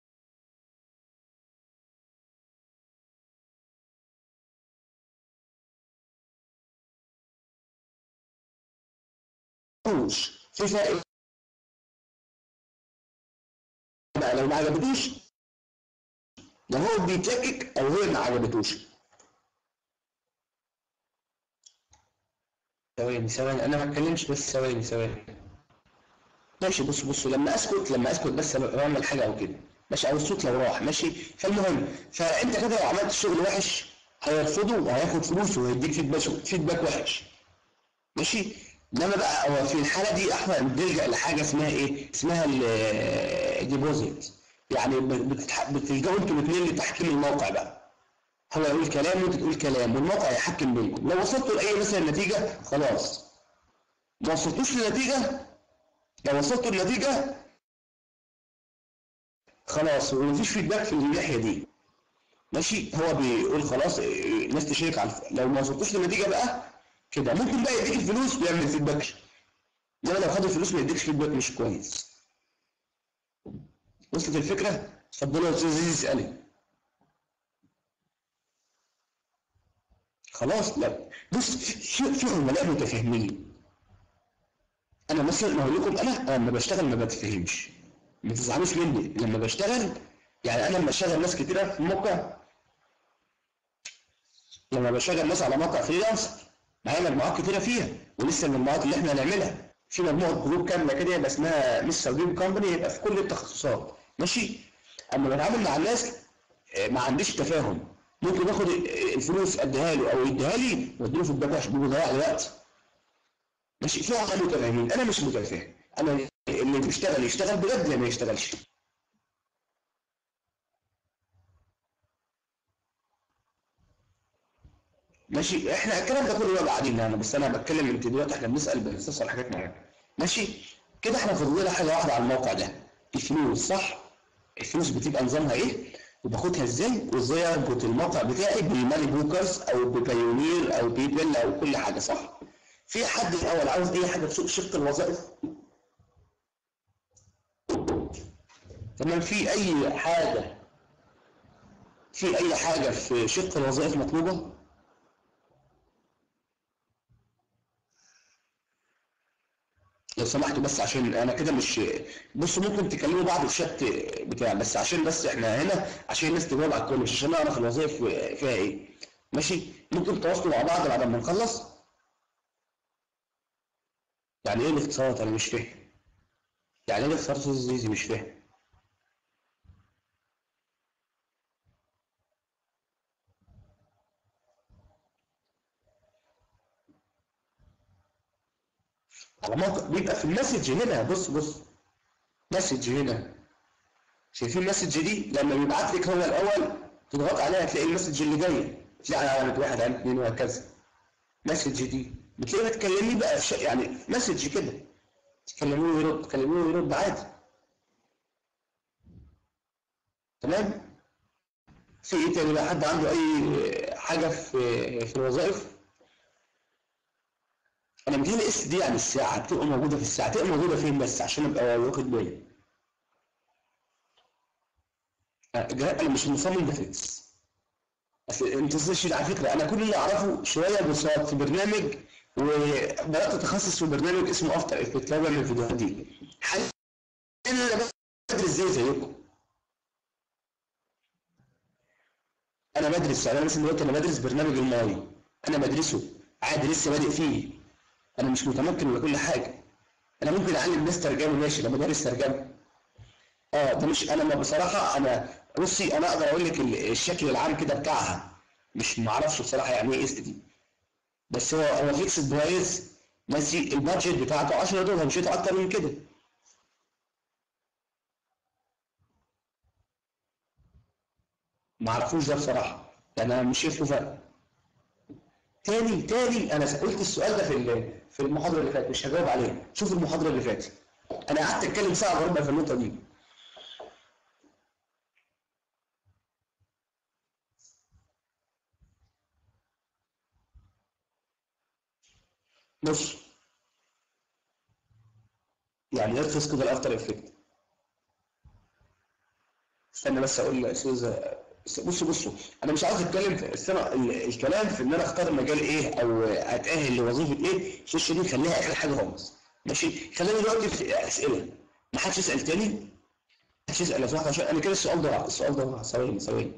في فرق بقى لو ما عجبتوش ده هو بيتلكك او هي ما عجبتوش ثواني ثواني انا ما اتكلمش بس ثواني ثواني ماشي بص بص لما اسكت لما اسكت بس بعمل حاجه او كده ماشي او الصوت لو راح ماشي فالمهم فانت كده لو عملت شغل وحش هيرفضه وهياخد فلوس وهيديك فيدباك فيدباك وحش ماشي انما بقى هو في الحاله دي احنا بنلجا لحاجه اسمها ايه؟ اسمها الديبوزيت يعني بتتح... بتلجأوا انتوا الاثنين لتحكيم الموقع بقى هو يقول كلام وانت تقول كلام والموقع يحكم بينكم لو وصلتوا لاي مثلا نتيجه خلاص ما وصلتوش لنتيجه لو وصلتوا لنتيجه خلاص ومفيش فيدباك في الناحيه دي ماشي هو بيقول خلاص الناس تشارك على لو ما وصلتوش لنتيجه بقى كده ممكن بقى يديك الفلوس ويعمل فيدباك انما لو خد الفلوس ما يديكش فيدباك مش كويس وصلت الفكره اتفضلوا يا استاذ زيزي اسالي خلاص لا بص في في عملاء متفاهمين انا مثلا اقول لكم انا لما بشتغل ما بتفهمش ما تزعلوش مني لما بشتغل يعني انا لما اشتغل ناس كتيره في الموقع لما بشغل ناس على موقع فريلانسر معايا مجموعات كتيره فيها ولسه المجموعات اللي احنا هنعملها في مجموعه جروب كامله كده يبقى اسمها مستر جيم كومباني يبقى في كل التخصصات ماشي اما بتعامل مع الناس ما عنديش تفاهم ممكن اخد الفلوس اديها له او يديها لي واديله في الباك عشان بيضيع لي وقت ماشي في واحد متفاهمين انا مش متفاهم انا اللي بيشتغل يشتغل بجد اللي ما يشتغلش ماشي احنا الكلام ده كله بقى بعدين انا بس انا بتكلم انت دلوقتي احنا بنسال بنستصل حاجات معينه ماشي كده احنا فاضل لنا حاجه واحده على الموقع ده الفلوس صح الفلوس بتبقى نظامها ايه وباخدها ازاي وازاي اربط الموقع بتاعي بماني بوكرز او ببايونير او بيبل او كل حاجه صح في حد الاول عاوز اي حاجه في سوق شق الوظائف تمام في اي حاجه في اي حاجه في شق الوظائف مطلوبه لو سمحتوا بس عشان انا كده مش بصوا ممكن تكلموا بعض في الشات بتاع بس عشان بس احنا هنا عشان الناس تجاوب على الكل مش عشان نعرف الوظائف فيها ايه ماشي ممكن تواصلوا مع بعض بعد ما نخلص يعني ايه الاختصارات انا مش فاهم يعني ايه الاختصارات زيزي مش فاهم على موقع بيبقى في المسج هنا بص بص مسج هنا شايفين المسج دي لما بيبعت لك هو الاول تضغط عليها تلاقي المسج اللي جايه تلاقي علامه واحد علامه اثنين وهكذا مسج دي بتلاقيه بتكلمني بقى في شيء يعني مسج كده تكلموه ويرد تكلموه ويرد عادي تمام في ايه تاني بقى حد عنده اي حاجه في في الوظائف انا مديني اس دي يعني الساعه بتبقى موجوده في الساعه بتبقى موجوده فين بس عشان ابقى واخد بالي انا مش مصمم جرافيكس اصل انت على فكره انا كل اللي اعرفه شويه بساط في برنامج وبدات اتخصص في برنامج اسمه افتر افكت اللي بعمل الفيديوهات دي حاليا انا بدرس زي زيكم انا بدرس يعني انا مثلا دلوقتي انا بدرس برنامج الماوي انا بدرسه عادي لسه بادئ فيه انا مش متمكن من كل حاجه انا ممكن اعلم الناس ترجمه ماشي لما ادرس ترجمه اه ده مش انا ما بصراحه انا بصي انا اقدر اقول لك الشكل العام كده بتاعها مش ما اعرفش بصراحه يعني ايه اس دي بس هو هو فيكس برايس ماشي البادجت بتاعته 10 دولار مش اكتر من كده ما اعرفوش ده بصراحه يعني انا مش شايف له فرق تاني تاني انا قلت السؤال ده في في المحاضره اللي فاتت مش هجاوب عليه شوف المحاضره اللي فاتت انا قعدت اتكلم ساعه وربع في النقطه دي بص يعني ارخص كده الافتر افكت استنى بس اقول لاستاذ بصوا بصوا انا مش عاوز اتكلم في السنة الكلام في ان انا اختار مجال ايه او اتاهل لوظيفه ايه الشاشه دي خليها اخر حاجه خالص ماشي خلينا دلوقتي في اسئله ما حدش يسال تاني ما حدش يسال لو سمحت عشان انا كده السؤال ده السؤال ده ثواني ثواني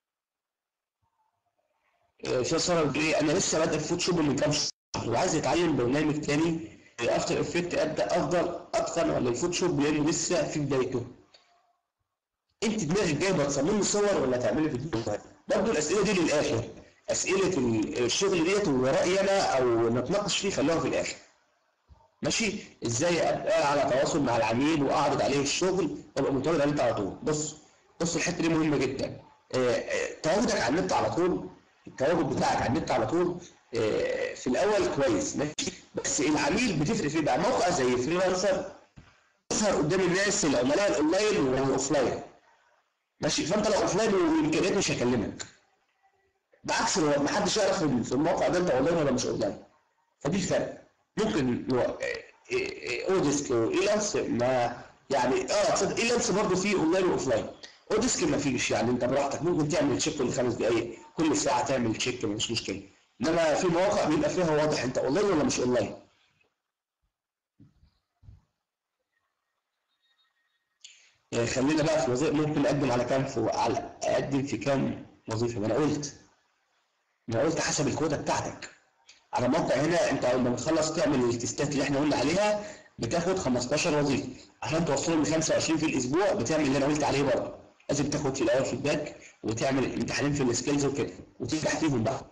استاذ ساره بتقول ايه انا لسه بادئ في فوتوشوب من كام شهر وعايز اتعلم برنامج تاني افتر افكت ابدا افضل اتقن ولا الفوتوشوب لانه لسه في بدايته انت دماغك جايبه تصممي صور ولا تعملي فيديوهات برضه الاسئله دي للاخر اسئله الشغل ديت ورايي انا او نتناقش فيه خلوها في الاخر ماشي ازاي ابقى على تواصل مع العميل واعرض عليه الشغل وابقى متواجد على النت على طول بص بص الحته دي مهمه جدا تواجدك على النت على طول التواجد بتاعك على النت على طول في الاول كويس ماشي بس العميل بتفرق فيه بقى موقع زي فريلانسر يظهر قدام الناس العملاء الاونلاين والاوفلاين ماشي فانت لو اوفلاين والامكانيات مش هكلمك بعكس لو ما حدش يعرف في الموقع ده انت اونلاين ولا مش اونلاين فدي الفرق ممكن اوديسك وايلانس ما يعني اه تصدق ايلانس برضه فيه اونلاين واوفلاين اوديسك ما فيش يعني انت براحتك ممكن تعمل تشيك كل خمس دقائق كل ساعه تعمل تشيك مش مشكله انما في مواقع بيبقى فيها واضح انت اونلاين ولا مش اونلاين يعني خلينا بقى في وظيفه ممكن اقدم على كام في على اقدم في كام وظيفه ما انا قلت ما قلت حسب الكوتا بتاعتك على موقع هنا انت لما بتخلص تعمل التستات اللي احنا قلنا عليها بتاخد 15 وظيفه عشان توصلهم ل 25 في الاسبوع بتعمل اللي انا قلت عليه برضه لازم تاخد في الاول فيدباك وتعمل امتحانين في السكيلز وكده وتنجح فيهم بقى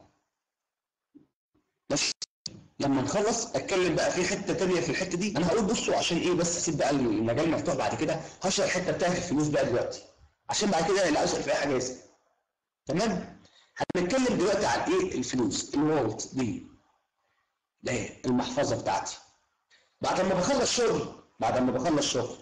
ماشي لما نخلص اتكلم بقى في حته ثانيه في الحته دي انا هقول بصوا عشان ايه بس اسيب بقى المجال مفتوح بعد كده هشرح الحته بتاعت الفلوس بقى دلوقتي عشان بعد كده اللي عايز يسال في اي حاجه يسال تمام هنتكلم دلوقتي عن ايه الفلوس الوالت دي ده المحفظه بتاعتي بعد ما بخلص شغل بعد ما بخلص شغل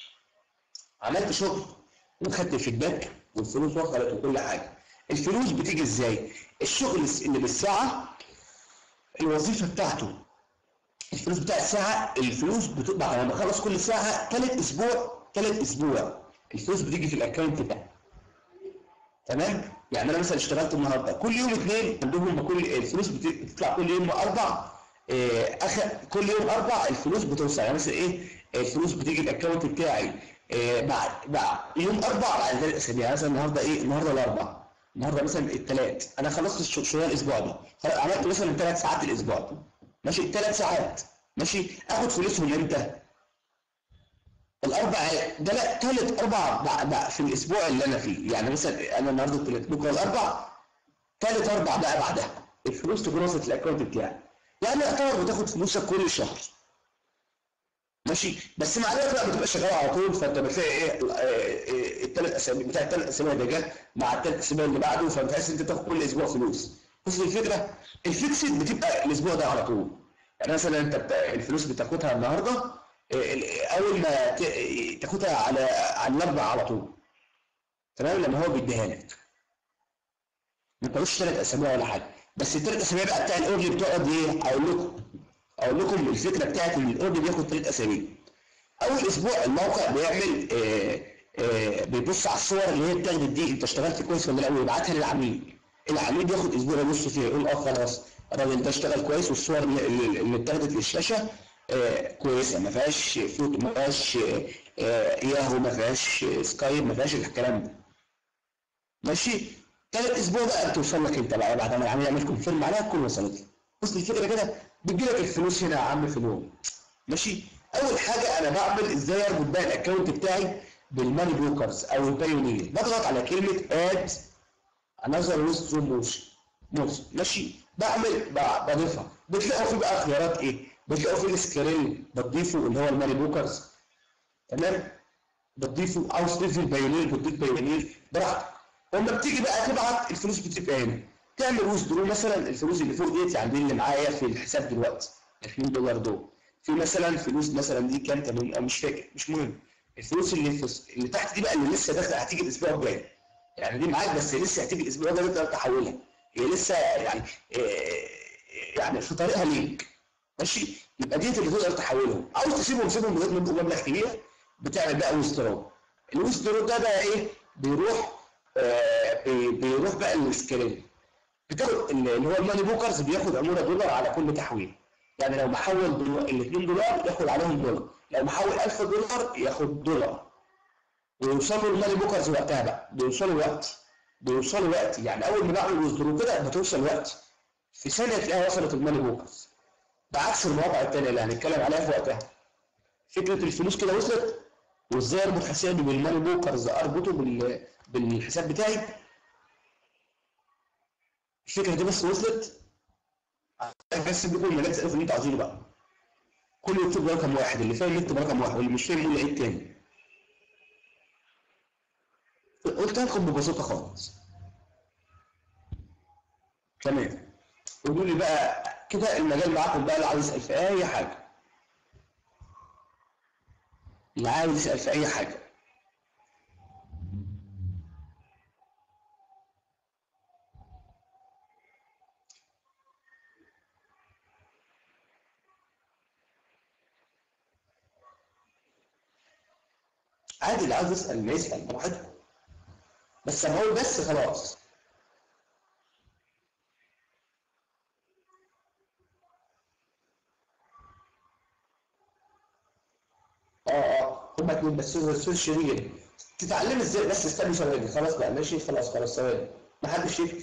عملت شغل وخدت فيدباك والفلوس وصلت وكل حاجه الفلوس بتيجي ازاي الشغل اللي بالساعه الوظيفه بتاعته الفلوس بتاع الساعه الفلوس بتبقى بعد ما بخلص كل ساعه ثالث اسبوع ثالث اسبوع الفلوس بتيجي في الاكونت بتاعي تمام يعني انا مثلا اشتغلت النهارده كل يوم اثنين عندهم كل الفلوس بتطلع كل يوم اربع إيه اخر كل يوم اربع الفلوس بتوصل يعني مثلا ايه الفلوس بتيجي الاكونت بتاعي إيه بعد بعد يوم اربع بعد ثلاث اسابيع يعني مثلا النهارده ايه النهارده الاربع النهارده مثلا الثلاث انا خلصت الشغل الاسبوع ده عملت مثلا ثلاث ساعات الاسبوع ده ماشي ثلاث ساعات ماشي اخد فلوسهم امتى؟ الاربع ده لا ثالث اربع في الاسبوع اللي انا فيه يعني مثلا انا النهارده الثلاث بكره الاربع ثالث اربع بقى بعدها الفلوس تكون وصلت الاكونت بتاعي يعني يعتبر بتاخد فلوسك كل شهر ماشي بس مع ذلك بقى بتبقى شغال على طول فانت بتلاقي ايه الثلاث اسابيع بتاع الثلاث اسابيع ده جه مع الثلاث اسابيع اللي بعده فبتحس انت تاخد كل اسبوع فلوس بص الفكره الفيكسد بتبقى الاسبوع ده على طول يعني مثلا انت الفلوس بتاخدها النهارده اول ما تاخدها على على الاربع على طول تمام لما هو بيديها لك ما تقولش ثلاث اسابيع ولا حاجه بس الثلاث اسابيع بقى بتاع الاوردر بتقعد ايه اقول لكم اقول لكم الفكره بتاعت ان الاوردر بياخد ثلاث اسابيع اول اسبوع الموقع بيعمل آآ آآ بيبص على الصور اللي هي اتاخدت دي انت اشتغلت كويس ولا لا ويبعتها للعميل العميل بياخد اسبوع يبص فيها يقول اه خلاص الراجل ده اشتغل كويس والصور اللي, اللي اتاخدت للشاشه كويسه ما فيهاش فوتو ما فيهاش ياهو ما فيهاش سكايب ما فيهاش الكلام ده ماشي ثالث اسبوع بقى بتوصل لك انت بقى بعد ما العميل يعمل كونفيرم عليها تكون وصلت لك بص الفكره كده بتجي لك الفلوس هنا يا عم في اليوم ماشي اول حاجه انا بعمل ازاي اربط بقى الاكونت بتاعي بالماني بروكرز او البايونير بضغط على كلمه اد انذر ويز موشن ماشي بعمل بضيفها بتلاقوا في بقى خيارات ايه بتلاقوا في السكرين بتضيفه اللي هو الماني بروكرز تمام بتضيفه عاوز تضيف البايونير بتضيف بايونير براحتك ولما بتيجي بقى تبعت الفلوس بتبقى هنا تعمل ويزدرو مثلا الفلوس اللي فوق ديت يعني دي اللي معايا في الحساب دلوقتي 2 دولار دول في مثلا فلوس مثلا دي كام تمام او مش فاكر مش مهم الفلوس اللي في اللي تحت دي بقى اللي لسه داخله هتيجي الاسبوع الجاي يعني دي معاك بس لسه هتيجي الاسبوع ده تقدر تحولها هي لسه يعني يعني في طريقها ليك ماشي يبقى ديت اللي تقدر تحولهم عاوز تسيبهم سيبهم لغايه ما يبقوا مبلغ كبير بتعمل بقى ويسترود الويسترود ده بقى ايه بيروح آه بي- بيروح بقى للسكيلين بتاخد اللي هو الماني بوكرز بياخد عموله دولار على كل تحويل يعني لو محول دولار ال 2 دولار ياخد عليهم دولار لو محول 1000 دولار ياخد دولار ويوصلوا الماني بوكرز وقتها بقى بيوصلوا وقت بيوصلوا وقت يعني اول ما بعمل ويزدرو كده بتوصل وقت في ثانيه تلاقيها وصلت الماني بوكرز بعكس المواقع الثانيه اللي هنتكلم عليها في وقتها فكره الفلوس كده وصلت وازاي اربط حسابي بالماني بوكرز اربطه بال... بالحساب بتاعي الفكره دي بس وصلت بس بيكون الملاك تساله في اللي انتوا عايزينه بقى كل يكتب رقم واحد اللي فاهم يكتب رقم واحد واللي مش فاهم يقول عيد تاني قلتها لكم ببساطه خالص تمام قولوا لي بقى كده المجال معاكم بقى اللي عايز يسال في اي حاجه اللي عايز يسال في اي حاجه عادي اللي عاوز يسال ما يسال براحته بس انا هقول بس خلاص اه اه هما اتنين بس استاذ شيرين تتعلم ازاي بس استني ثواني خلاص بقى ماشي خلاص خلاص ثواني ما حدش يكتب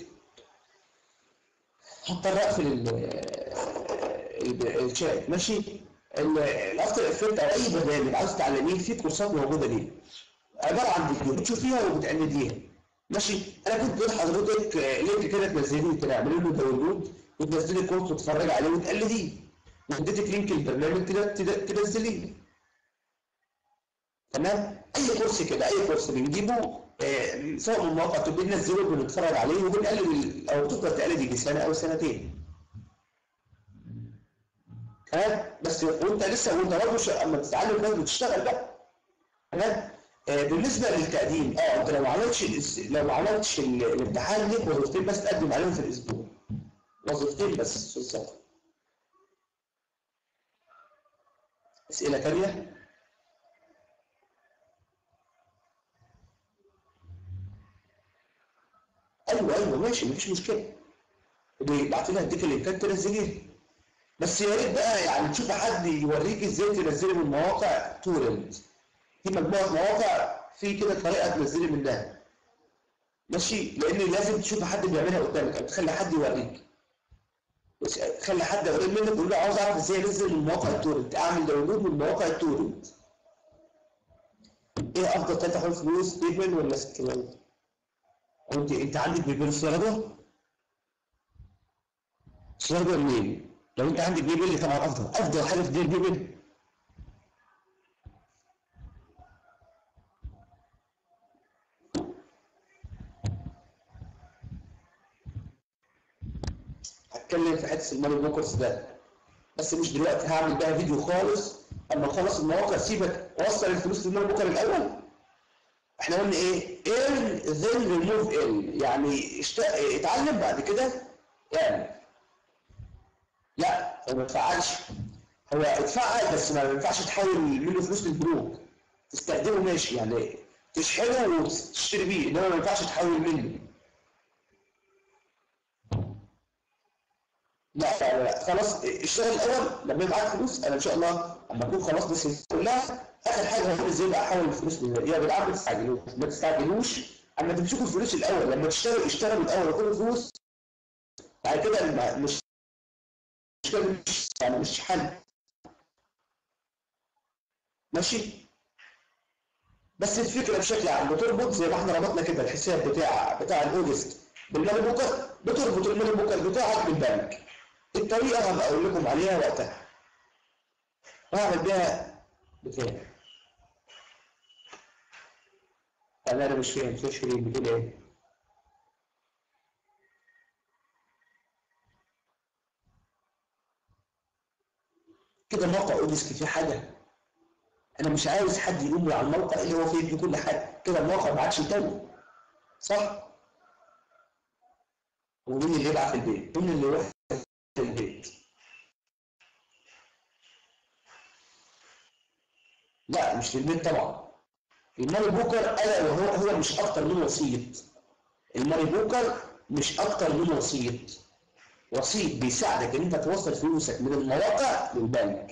هضطر اقفل ال- ال- الشات ماشي ال- الافتر افكت او اي برنامج عاوز تتعلميه فيه كورسات موجوده ليه عباره عن فيديو بتشوفيها وبتقلديها ماشي انا كنت بقول لحضرتك آه، لينك كده تنزليه كده اعملي له داونلود وتنزلي كورس وتتفرجي عليه وتقلديه واديتك لينك البرنامج كده تد- تنزليه تمام اي كورس كده اي كورس بنجيبه آه، سواء من مواقع تبقى بننزله وبنتفرج عليه وبنقلد ال- او تقدر تقلد يجي سنه او سنتين تمام بس وانت لسه وانت برضه ش- اما تتعلم كويس بتشتغل بقى تمام آه، بالنسبه للتقديم اه انت لو ما عملتش الإس- لو ما عملتش ال- الامتحان ليك وظيفتين بس تقدم عليهم في الاسبوع وظيفتين بس في السنه اسئله تانيه ايوه ايوه ماشي مفيش مشكله بيبعت لها اديك اللينكات تنزليها بس يا ريت بقى يعني تشوف حد يوريك ازاي تنزلي من مواقع تورنت في مجموعه مواقع في كده طريقه تنزلي منها ماشي لان لازم تشوف حد بيعملها قدامك او تخلي حد يوريك بس خلي حد قريب منك يقول له عاوز اعرف ازاي انزل من مواقع التورنت اعمل داونلود من مواقع التورنت ايه افضل ثلاث حروف فلوس بيبل ولا سكرول انت انت عندك بيبل الصياغه الصياغه منين لو انت عندك بيبل طبعا افضل افضل حاجه في دي البيبل هتكلم في حته الماني بوكرز ده بس مش دلوقتي هعمل بقى فيديو خالص اما اخلص المواقع سيبك وصل الفلوس للماني بوكر الاول احنا قلنا ايه earn then remove earn يعني اشت... اتعلم بعد كده يعني لا هو ما ينفعش هو اتفعل بس ما ينفعش تحول منه فلوس للبنوك تستخدمه ماشي يعني تشحنه وتشتري بيه انما ما ينفعش تحول منه لا لا لا خلاص اشتغل الاول لما يبقى معاك فلوس انا ان شاء الله اما اكون خلاص بس كلها اخر حاجه هو ازاي بقى احول الفلوس من يا جدعان ما تستعجلوش ما تستعجلوش اما تمسكوا الفلوس الاول لما تشتغل اشتغلوا الاول وخدوا الفلوس بعد كده الم- مش مشكله مش يعني مش حل ماشي بس الفكره بشكل عام بتربط زي ما احنا ربطنا كده الحساب بتاع بتاع الاوجست بالماني بوكر بتربط الماني بوكر بتاعك بالبنك الطريقه هبقى اقول لكم عليها وقتها واعمل بيها بكام انا انا مش فاهم شو شيرين بتقول ايه كده موقع اوديسكي فيه حاجه انا مش عاوز حد يقوم لي على الموقع اللي هو فيه يدي كل حاجه كده الموقع ما عادش يتم صح ومين اللي يبعت البيت مين اللي يروح البيت لا مش للبيت طبعا الماني بوكر الا وهو هو مش اكتر من وسيط الماني بوكر مش اكتر من وسيط وسيط بيساعدك ان انت توصل فلوسك من المواقع للبنك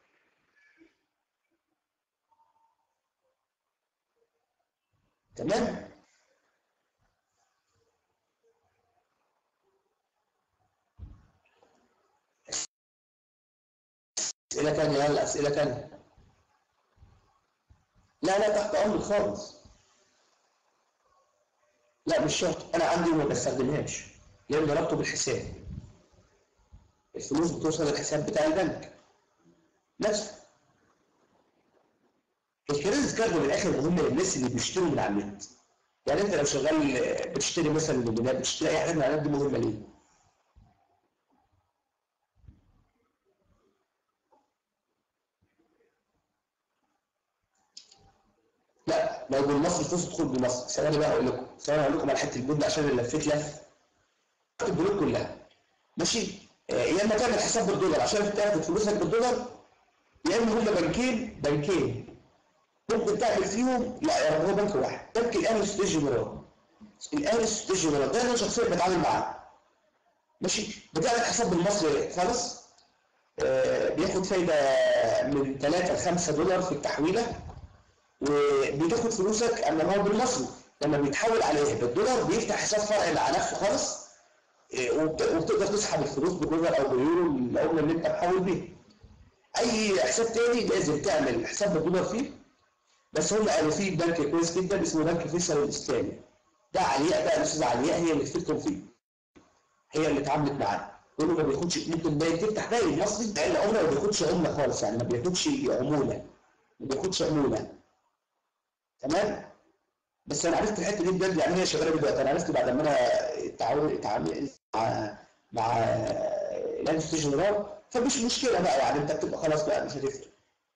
تمام اسئله ثانيه يلا اسئله ثانيه لا لا تحت امر خالص لا مش شرط انا عندي وما بستخدمهاش لان ربطه بالحساب الفلوس بتوصل للحساب بتاع البنك نفسه الكريدت كارد من الاخر مهم للناس اللي بيشتروا من على النت يعني انت لو شغال بتشتري مثلا موبيلات بتشتري اي حاجه من على النت دي مهمه ليه؟ لا لو بالمصري الفلوس تدخل بمصر ثواني بقى اقول لكم ثواني اقول لكم على حته البند عشان اللي لفيت لف البنوك كلها ماشي آه، يا اما تعمل حساب بالدولار عشان تاخد فلوسك بالدولار يا اما هم بنكين بنكين ممكن تعمل فيهم لا هو بنك واحد بنك الاهلي ستيج جنرال الاهلي ستيج جنرال ده انا شخصيا بتعامل معاه ماشي بتعمل حساب بالمصري خالص آه، بياخد فايده من 3 ل 5 دولار في التحويله وبتاخد فلوسك اما هو بالمصري لما بيتحول عليه بالدولار بيفتح حساب فرعي مع نفسه خالص إيه، وبت- وبتقدر تسحب الفلوس بدولار او بيورو العمله اللي انت محول بيها اي حساب تاني لازم تعمل حساب بالدولار فيه بس هم قالوا فيه بنك كويس جدا اسمه بنك فيصل الاسلامي ده علياء بقى الاستاذه علياء هي اللي فتتهم فيه هي اللي اتعاملت معاه يقولوا ما بياخدش ممكن باقي تفتح باقي المصري لان العمله ما بياخدش عمله خالص يعني ما بياخدش عموله ما بياخدش عموله تمام بس انا عرفت الحته دي بجد يعني هي شغاله دلوقتي انا عرفت بعد ما انا اتعامل اتعامل مع مع لانس جنرال فمش مشكله بقى يعني انت بتبقى خلاص بقى مش هتفرق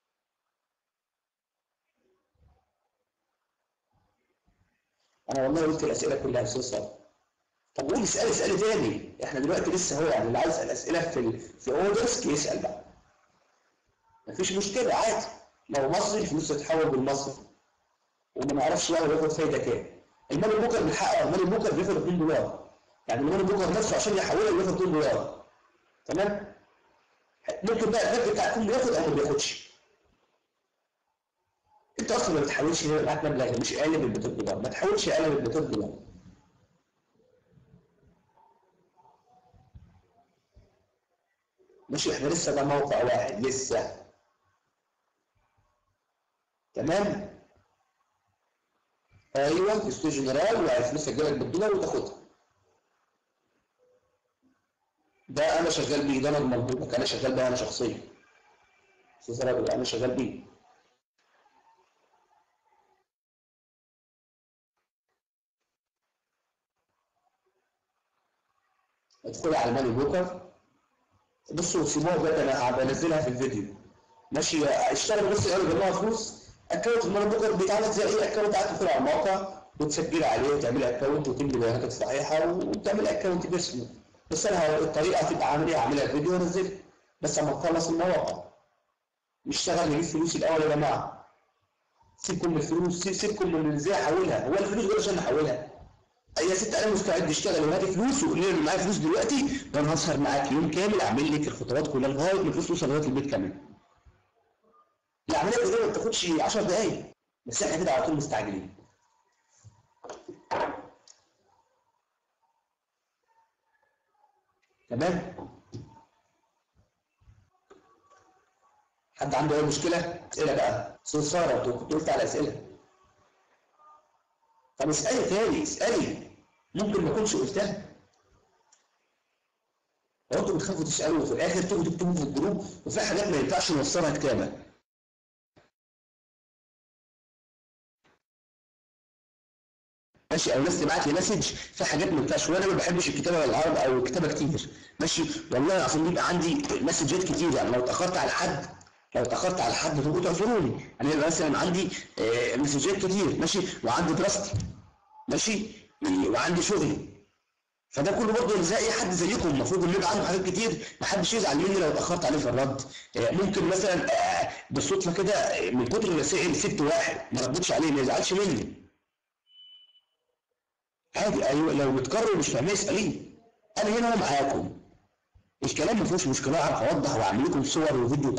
انا والله قلت الاسئله كلها يا استاذ صالح طب قول اسال اسئله تاني احنا دلوقتي لسه هو يعني اللي عايز يسال اسئله في ال... في اوردرز يسال بقى مفيش مشكله عادي لو مصري الفلوس تتحول بالمصري وما نعرفش بقى هو بياخد فايده كام الماني بوكر بيحقق الماني بوكر بياخد 2 دولار يعني الماني بوكر نفسه عشان يحولها بياخد 2 دولار تمام ممكن بقى البنك بتاعكم بياخد او ما بياخدش انت اصلا ما بتحولش هنا معاك مبلغ مش اقل من 200 دولار ما تحولش اقل من 200 دولار ماشي احنا لسه ده موقع واحد لسه تمام ايوه استوديو جنرال وفلوسك جالك بالدولار وتاخدها ده انا شغال بيه ده انا المربوط لك انا شغال بيه انا شخصيا استاذ راجل انا شغال بيه ادخلي على ماني بوكر بصوا سيبوها بجد انا بنزلها في الفيديو ماشي اشتغل بس الاول جمعوا فلوس اكونت الماني بوكر بيتعمل زي اي اكونت قاعد تدخل على الموقع وتسجل عليه وتعمل اكونت وتملي بياناتك صحيحه وتعمل اكونت باسمه بس انا الطريقه هتبقى عامل ايه هعملها فيديو وانزلها بس اما تخلص المواقع نشتغل نجيب فلوس الاول يا جماعه سيبكم من الفلوس سيب- سيبكم من ازاي احولها هو الفلوس دول عشان احولها يا ست انا مستعد اشتغل وهاتي فلوس وقولي لي انا معايا فلوس دلوقتي وانا هسهر معاك يوم كامل اعمل لك الخطوات كلها لغايه ما الفلوس توصل لغايه البيت كمان العمليه كلها ما بتاخدش 10 دقايق بس احنا كده على طول مستعجلين تمام حد عنده اي مشكله اسئله بقى استاذ ساره انت كنت قلت على اسئله طب اسالي تاني اسالي ممكن ما اكونش قلتها لو انتوا بتخافوا تسالوا وفي الاخر تيجوا تكتبوا في الجروب وفي حاجات ما ينفعش نوصلها كتابه ماشي او ناس تبعت لي مسج في حاجات ما ينفعش وانا ما بحبش الكتابه بالعربي او الكتابه كتير ماشي والله العظيم بيبقى عندي مسجات كتير يعني لو اتاخرت على حد لو اتاخرت على حد تبقوا تعذروني انا يبقى مثلا عندي آه، مسجات كتير ماشي وعندي دراستي ماشي وعندي شغلي فده كله برضه زي اي حد زيكم المفروض اللي يبقى عنده حاجات كتير ما حدش يزعل مني لو اتاخرت عليه في الرد آه، ممكن مثلا آه، بالصدفه كده آه، من كتر الرسائل سبت واحد ما ردتش عليه ما يزعلش مني عادي ايوه لو متكرر مش فاهماه اساليه انا هنا انا معاكم الكلام ما فيهوش مشكله اعرف اوضح واعمل لكم صور وفيديو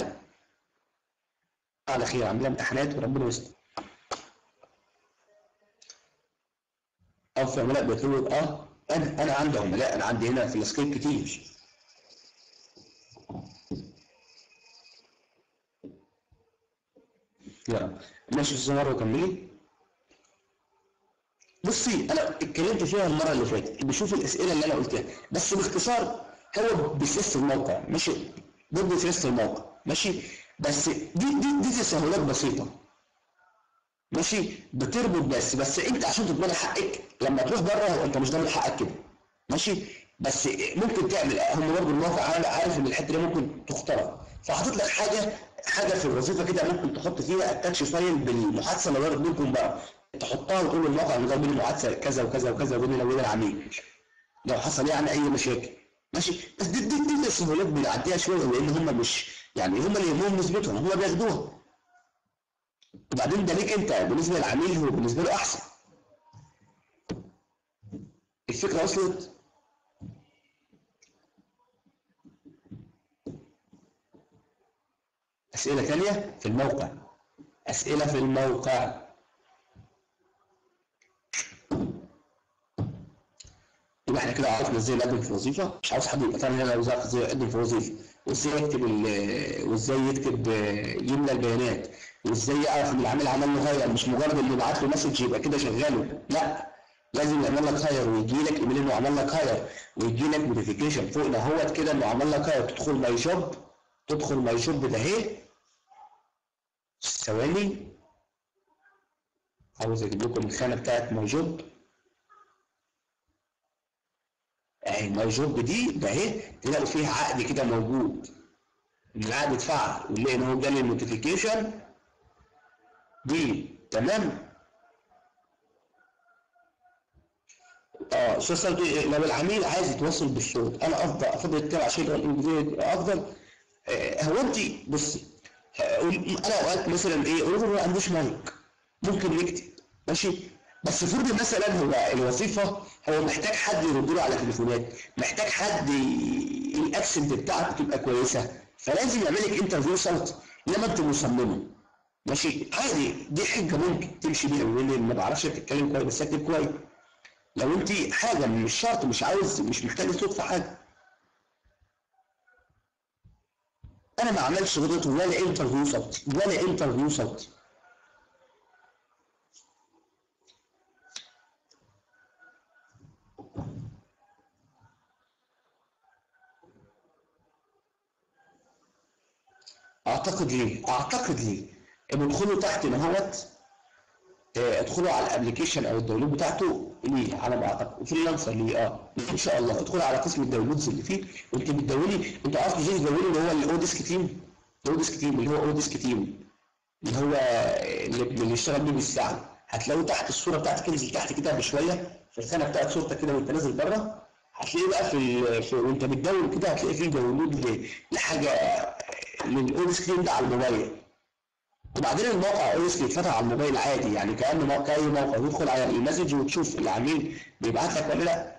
على خير عندنا امتحانات وربنا يستر او في عملاء بيطلبوا اه انا انا عندي عملاء انا عندي هنا في السكيب كتير يلا ماشي استاذ مروه كملي بصي انا اتكلمت فيها المره اللي فاتت بشوف الاسئله اللي انا قلتها بس باختصار هو بيسيست الموقع ماشي ضد سياسه الموقع ماشي بس دي دي دي تسهيلات بسيطه ماشي بتربط بس بس انت عشان تضمن حقك لما تروح بره انت مش ضامن حقك كده ماشي بس ممكن تعمل هم برضه الموقع عارف ان الحته دي ممكن تخترق فحاطط لك حاجه حاجه في الوظيفه كده ممكن تحط فيها اتاتش فايل بالمحادثه اللي دارت بينكم بقى تحطها وتقول الموقع اللي دار بين المحادثه كذا وكذا وكذا وبين وبين العميل لو حصل يعني اي مشاكل ماشي بس دي دي دي السهولات بنعديها شويه لان هم مش يعني هم اللي يهمهم نسبتهم هم بياخدوها وبعدين ده ليك انت بالنسبه للعميل هو بالنسبه له احسن الفكره وصلت اسئله ثانيه في الموقع اسئله في الموقع يبقى احنا كده عرفنا ازاي نقدم في وظيفه مش عاوز حد يبقى فاهم هنا وزاره ازاي يقدم في وظيفه وازاي يكتب وازاي يكتب يملى البيانات وازاي يعرف ان العميل عمل له هاير مش مجرد انه يبعت له مسج يبقى كده شغاله لا لازم يعمل لك هاير ويجي لك ايميل انه عمل لك هاير ويجي لك نوتيفيكيشن فوق هو كده انه عمل لك هاير تدخل ماي شوب تدخل ماي شوب ده اهي ثواني عاوز اجيب لكم الخانه بتاعت ماي جوب اهي ماي جوب دي ده اهي تلاقوا فيها عقد كده موجود العقد اتفعل ونلاقي ان هو جالي النوتيفيكيشن دي تمام اه استاذ لو العميل عايز يتواصل بالصوت انا افضل افضل اتبع شيء افضل آه هو انت بص انا اوقات مثلا ايه اقول له ما عندوش مايك ممكن يكتب ماشي بس فرض مثلا هو الوظيفه هو محتاج حد يرد له على تليفونات محتاج حد الاكسنت بتاعته تبقى كويسه فلازم يعمل لك انترفيو صوت انما انت مصممه ماشي عادي دي حجه ممكن تمشي بيها ويقول لي ما بعرفش تتكلم كويس بس اكتب كويس لو انت حاجه مش شرط مش عاوز مش محتاج صوت في حاجه انا ما عملتش غلط ولا انترفيو صوتي ولا انترفيو صوتي اعتقد ليه اعتقد ليه ادخلوا تحت اهوت ادخلوا على الابلكيشن او الداونلود بتاعته ليه على ما اعتقد فريلانسر ليه اه ان شاء الله ادخلوا على قسم الداونلودز اللي فيه وانت بتدوني انت عارف ازاي تدوني اللي هو الاو ديسك تيم الاو ديسك تيم اللي هو او ديسك تيم اللي هو اللي بيشتغل بيه بالساعه هتلاقوا تحت الصوره بتاعتك انزل تحت كده بشويه في الخانه بتاعت صورتك كده وانت نازل بره هتلاقيه بقى في, في وانت بتدون كده هتلاقي فيه داونلود لحاجه للاو ديسك تيم ده على الموبايل وبعدين الموقع اوريسك يتفتح على الموبايل عادي يعني كأنه موقع اي موقع تدخل على المسج وتشوف العميل بيبعت لك ولا لا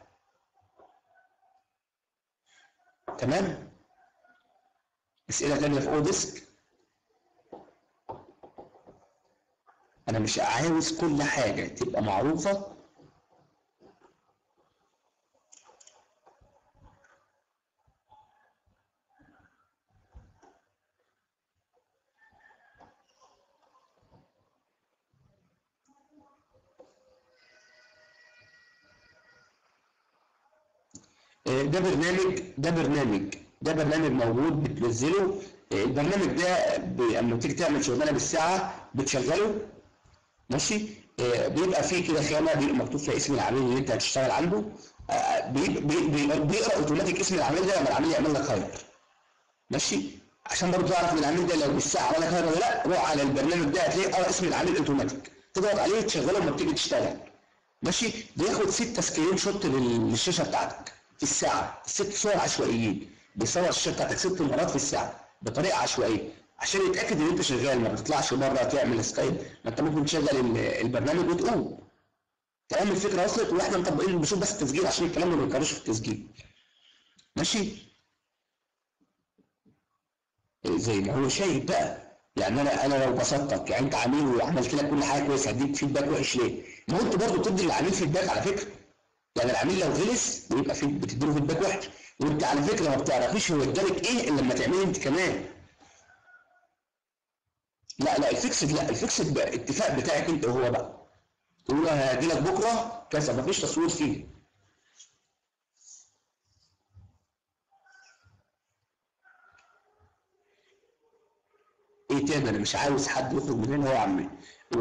تمام اسئله ثانيه في اوديسك انا مش عاوز كل حاجه تبقى معروفه ده برنامج ده برنامج ده برنامج موجود بتنزله البرنامج ده لما تيجي تعمل شغلانه بالساعه بتشغله ماشي بيبقى فيه كده خانه بيبقى مكتوب فيها اسم العميل اللي انت هتشتغل عنده بيقرا اوتوماتيك اسم العميل ده لما العميل يعمل لك هاير ماشي عشان برضه تعرف ان العميل ده لو بالساعه عمل لك هاير ولا لا روح على البرنامج ده هتلاقي اه اسم العميل اوتوماتيك تضغط عليه تشغله لما بتيجي تشتغل ماشي بياخد ستة سكرين شوت لل- للشاشه بتاعتك في الساعه ست صور عشوائيين بيصور الشاشه بتاعتك ست مرات في الساعه بطريقه عشوائيه عشان يتاكد ان انت شغال ما بتطلعش بره تعمل سكايب ما انت ممكن تشغل ال- البرنامج وتقوم تمام الفكره وصلت واحنا مطبقين بنشوف بس التسجيل عشان الكلام ما بيتكررش في التسجيل ماشي زي ما هو شايف بقى يعني انا انا لو بسطتك يعني انت عميل وعملت لك كل حاجه كويسه هديك فيدباك وحش ليه؟ ما هو انت برضه بتدي للعميل فيدباك على فكره يعني العميل لو غلس بيبقى في بتدي له فيدباك وحش وانت على فكره ما بتعرفيش هو ادالك ايه الا لما تعملي انت كمان لا لا الفيكسد لا الفيكسد بقى اتفاق بتاعك انت وهو بقى تقول له هاجي لك بكره كذا مفيش تصوير فيه ايه تاني انا مش عاوز حد يخرج من هنا هو عمي و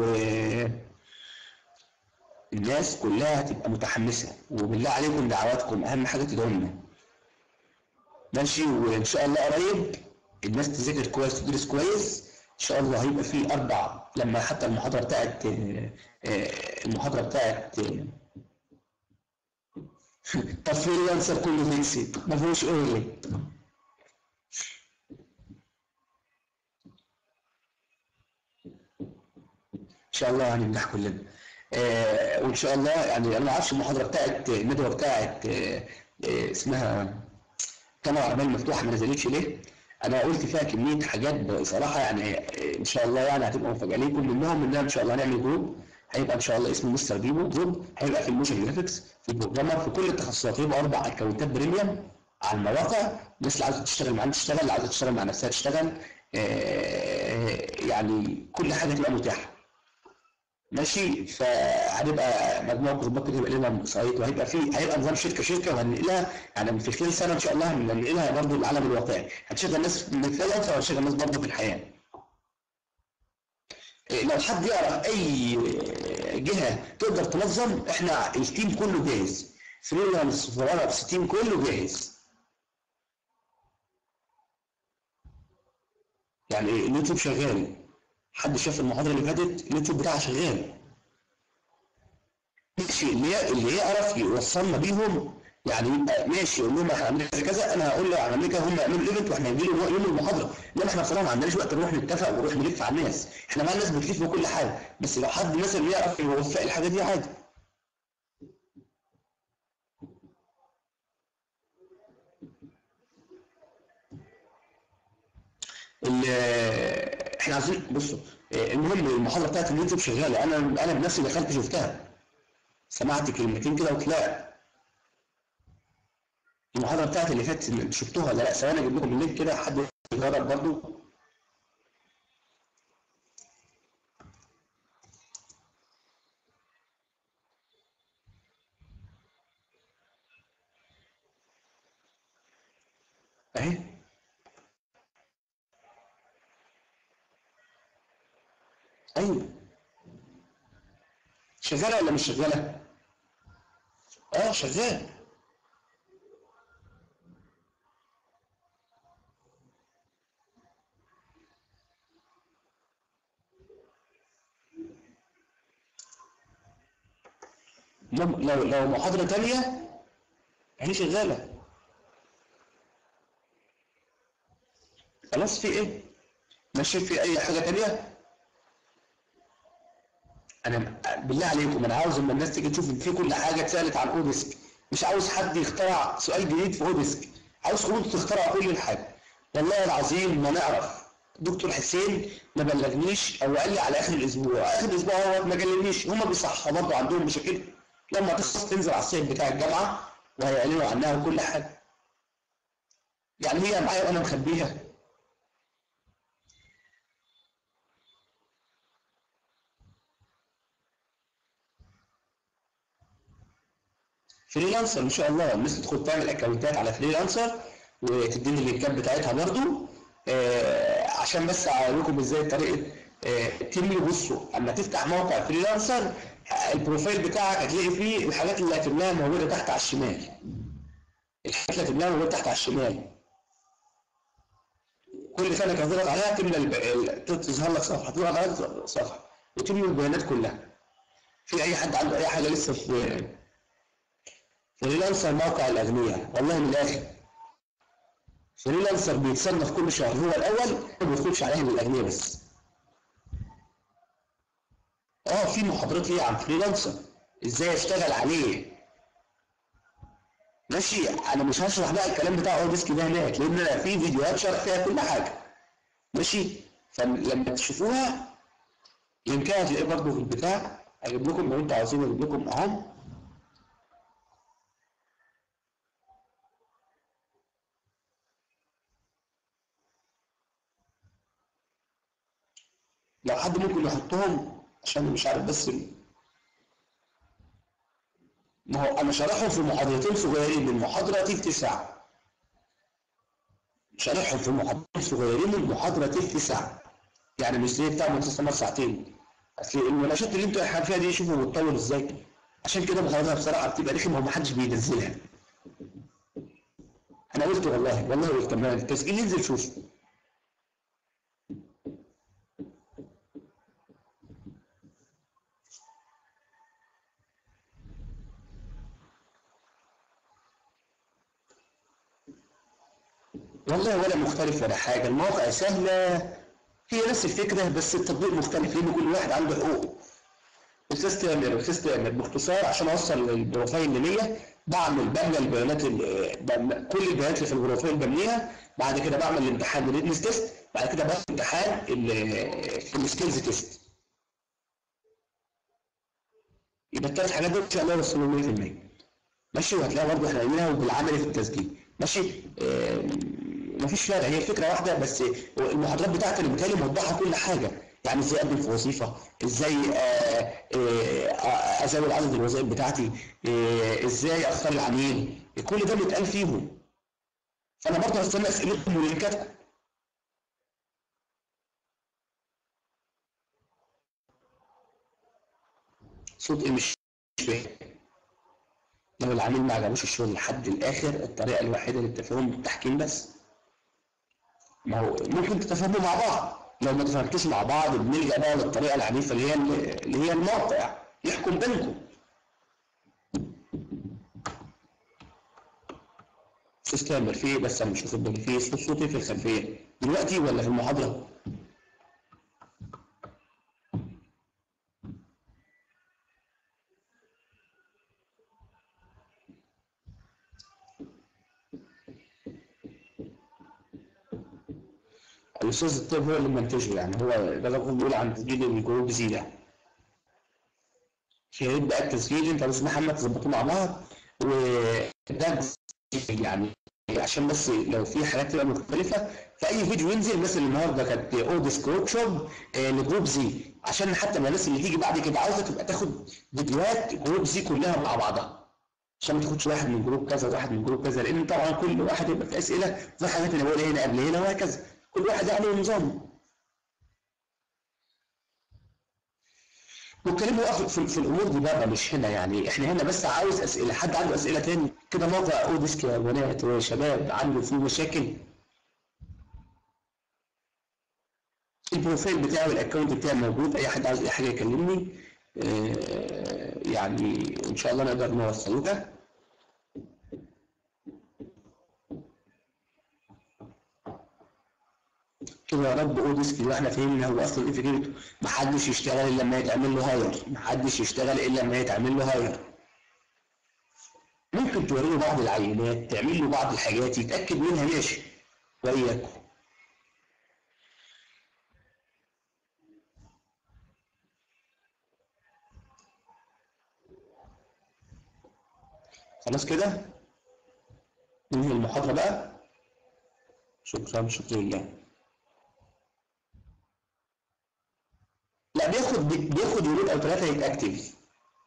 الناس كلها تبقى متحمسه وبالله عليكم دعواتكم اهم حاجه تدعوا لنا ماشي وان شاء الله قريب الناس تذاكر كويس تدرس كويس ان شاء الله هيبقى في اربع لما حتى المحاضره بتاعت آه، آه، المحاضره بتاعت آه، طب فريلانسر كله فيكسد ما فيهوش ايه ان شاء الله هننجح كلنا آه وان شاء الله يعني انا ما اعرفش المحاضره بتاعت الندوه بتاعت آه آه اسمها كاميرا عربيه مفتوحه ما نزلتش ليه؟ انا قلت فيها كميه حاجات بصراحه يعني آه، ان شاء الله يعني هتبقى مفاجاه ليكم منهم انها ان شاء الله هنعمل جروب هيبقى ان شاء الله اسمه مستر بيبو جروب هيبقى في الموشن جرافيكس في البروجرامر في كل التخصصات يبقى اربع اكونتات بريميوم على المواقع الناس اللي عايزه تشتغل معانا تشتغل اللي عايزه تشتغل مع نفسها تشتغل آه، يعني كل حاجه تبقى متاحه ماشي فهنبقى مجموعه جروبات كده يبقى لنا سايت وهيبقى في هيبقى نظام شركه شركه وهننقلها يعني في خلال سنه ان شاء الله هننقلها برضه للعالم الواقعي هتشغل ناس من الفريلانسر وهتشغل ناس برضه في الحياه إيه، لو حد يعرف اي جهه تقدر تنظم احنا التيم كله جاهز فريلانس فريلانس التيم كله جاهز يعني إيه، اليوتيوب شغال حد شاف المحاضره اللي فاتت اليوتيوب بتاعها شغال ماشي اللي ي- اللي يعرف يوصلنا بيهم يعني يبقى ماشي يقول لهم احنا عاملين كذا كذا انا هقول له عاملين كذا هم يعملوا الايفنت واحنا نجي له يوم المحاضره انما احنا بصراحه ما عندناش وقت نروح نتفق ونروح نلف على الناس احنا مع الناس بتلف وكل حاجه بس لو حد مثلا يعرف يوفق الحاجات دي عادي ال- احنا عايزين بصوا اه، المهم المحاضره بتاعت اليوتيوب شغاله انا انا بنفسي دخلت شفتها سمعت كلمتين كده وطلعت المحاضره بتاعت اللي فاتت اللي شفتوها ولا لا ثواني اجيب لكم اللينك كده حد يجرب برضو اهي ايوه شغاله ولا مش شغاله؟ اه شغال لو لو لو محاضره تانيه هي شغاله خلاص في ايه؟ ماشي في اي حاجه تانيه؟ انا بالله عليكم انا عاوز لما الناس تيجي تشوف إن في كل حاجه اتسالت عن اوديسك مش عاوز حد يخترع سؤال جديد في اوديسك عاوز خروج تخترع كل الحاجه والله العظيم ما نعرف دكتور حسين ما بلغنيش او قال لي على اخر الاسبوع اخر الاسبوع هو ما كلمنيش هم بيصحوا برضه عندهم مشاكل لما تخلص تنزل على السايت بتاع الجامعه وهيعلنوا عنها وكل حاجه يعني هي معايا وانا مخبيها فريلانسر ان شاء الله الناس تدخل تعمل اكونتات على فريلانسر وتديني اللينكات بتاعتها برضو آه عشان بس اعلمكم ازاي طريقه آه تملي بصوا اما تفتح موقع فريلانسر البروفايل بتاعك هتلاقي فيه الحاجات اللي هتملاها موجوده تحت على الشمال الحاجات اللي هتملاها موجوده تحت على الشمال كل سنه تضغط عليها تملى الب... ال- تظهر لك صفحه تضغط عليها صفحه وتملي البيانات كلها في اي حد عنده اي حاجه لسه في فريلانسر موقع الاغنياء والله من الاخر فريلانسر بيتصنف كل شهر هو الاول ما بيدخلش عليه للاغنياء بس اه في محاضرات ليه عن فريلانسر ازاي اشتغل عليه ماشي انا مش هشرح بقى الكلام بتاع اول ديسك ده هناك لان أنا في فيديوهات شرح فيها كل حاجه ماشي فلما تشوفوها لينكها هتلاقيه برضه في البتاع اجيب لكم لو انتوا عاوزين اجيب لكم اهو لو حد ممكن يحطهم عشان مش عارف بس ال- ما هو انا شارحهم في محاضرتين صغيرين من محاضره تلت ساعه شارحهم في محاضرتين صغيرين من محاضره تلت ساعه يعني مش زي بتاع مستمر ساعتين اصل المناقشات اللي انتوا قاعدين فيها دي شوفوا بتطول ازاي عشان كده محاضراتها بصراحه بتبقى رخمه ومحدش بينزلها انا قلت والله والله قلت لما التسجيل ينزل شوف والله ولا مختلف ولا حاجة المواقع سهلة هي نفس الفكرة بس التطبيق مختلف لأن كل واحد عنده حقوق أستاذ تامر أستاذ تامر باختصار عشان أوصل البروفايل ل 100 بعمل بملى البيانات ال- بم- كل البيانات اللي في البروفايل بمليها بعد كده بعمل الامتحان الريتنس تيست بعد كده بعمل امتحان ال- السكيلز تيست يبقى الثلاث حاجات دول ان شاء الله يوصلوا 100% ماشي وهتلاقيها برضه احنا قايلينها وبالعمل في التسجيل ماشي آه، مفيش فرق هي الفكره واحده بس المحاضرات بتاعتي اللي بتهيألي موضحه كل حاجه يعني ازاي اقدم في وظيفه ازاي آه، آه، ازود عدد الوظائف بتاعتي آه، ازاي اختار العميل كل ده بيتقال فيهم فانا برضه هستنى اسئلتكم ولينكاتكم صوت ايه مش مش فاهم لو العميل ما عجبوش الشغل لحد الاخر الطريقه الوحيده للتفاهم بالتحكيم بس ما هو ممكن تتفاهموا مع بعض لو ما تفاهمتوش مع بعض بنلجا بقى للطريقه العنيفه اللي هي اللي هي الموقع يحكم بينكم استاذ تامر في ايه بس انا مش واخد بالي في ايه صوت صوتي في الخلفيه دلوقتي ولا في المحاضره؟ الاستاذ الطب هو اللي منتجه يعني هو ده اللي بيقول عن تسجيل الجروب زي ده يا ريت بقى التسجيل انت بس محمد تظبطوه مع بعض وده يعني عشان بس لو في حاجات تبقى مختلفه في اي فيديو ينزل مثلا النهارده كانت اوديس ورك شوب لجروب زي عشان حتى ما الناس اللي تيجي بعد كده عاوزه تبقى تاخد فيديوهات جروب زي كلها مع بعضها عشان ما تاخدش واحد من جروب كذا وواحد من جروب كذا لان طبعا كل واحد يبقى في اسئله في حاجات انا بقولها هنا قبل هنا وهكذا كل واحد عليه نظام واتكلموا بقى في, في, في الامور دي بقى مش هنا يعني احنا هنا بس عاوز اسئله حد عنده اسئله تاني كده موقع اوديسك يا بنات وشباب عنده فيه مشاكل البروفايل بتاعي والاكونت بتاعي موجود اي حد عاوز اي حاجه يكلمني آه، يعني ان شاء الله نقدر نوصلها كده يا رب اوديسك يبقى احنا فهمنا هو اصلا ايه فكرته محدش يشتغل الا لما يتعمل له هاير محدش يشتغل الا لما يتعمل له هاير ممكن توري له بعض العينات تعمل له بعض الحاجات يتاكد منها ماشي وياكم خلاص كده ننهي المحاضرة بقى شكرا شكرا لله لا بياخد بياخد يومين او ثلاثة يتأكتف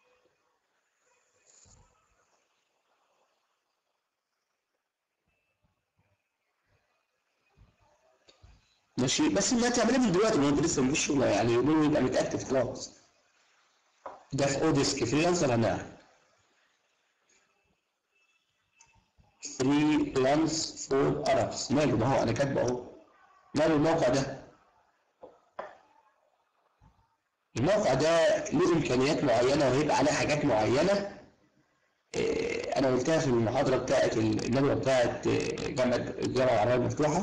ماشي بس ما تعملها من دلوقتي ما انت لسه مفيش شغل يعني يومين يبقى متأكتف خلاص ده في اوديسك فريلانسر هنعمل فريلانس فور Arabs ماله ما هو انا كاتبه اهو ماله الموقع ده الموقع ده له امكانيات معينه وهيبقى عليه حاجات معينه آه، انا قلتها في المحاضره بتاعت الندوه بتاعت آه، جامعه الجامعه العربيه المفتوحه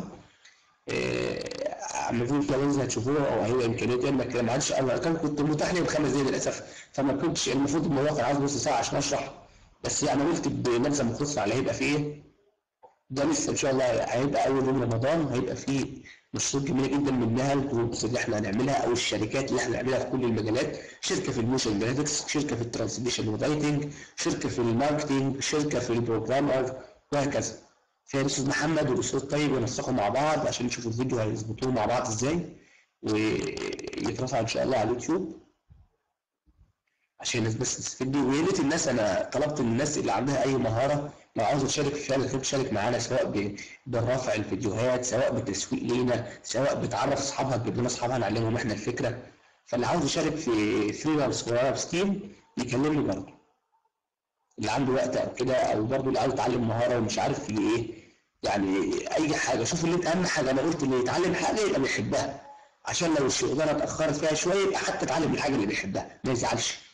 آه، المفروض لو انزل هتشوفوها او هيبقى امكانيات لان ما ما عادش انا كان كنت متاح لي بخمس دقايق للاسف فما كنتش المفروض المواقع عايز نص ساعه عشان اشرح بس يعني قلت بنبذه مختصره على هيبقى فيه ايه ده لسه ان شاء الله هيبقى اول يوم رمضان هيبقى فيه مشروع جميله جدا منها الجروبس اللي احنا هنعملها او الشركات اللي احنا هنعملها في كل المجالات شركه في الموشن جرافيكس شركه في الترانسليشن والرايتنج شركه في الماركتنج شركه في البروجرامر وهكذا فيها الاستاذ محمد والاستاذ طيب ينسقوا مع بعض عشان يشوفوا الفيديو هيظبطوه مع بعض ازاي ويترفع ان شاء الله على اليوتيوب عشان الناس بس تستفيد بيه ويا ريت الناس انا طلبت من الناس اللي عندها اي مهاره لو عاوزه تشارك في فعلا تحب تشارك معانا سواء ب- برفع الفيديوهات سواء بالتسويق لينا سواء بتعرف اصحابها تجيب لنا اصحابها نعلمهم احنا الفكره فاللي عاوز يشارك في فريلانس وورك ستيم يكلمني برضه اللي عنده وقت او كده او برضه اللي عاوز يتعلم مهاره ومش عارف في ايه يعني اي حاجه شوف اللي انت اهم حاجه انا قلت اللي يتعلم حاجه يبقى بيحبها عشان لو الشغلانه اتاخرت فيها شويه يبقى حتى اتعلم الحاجه اللي بيحبها ما يزعلش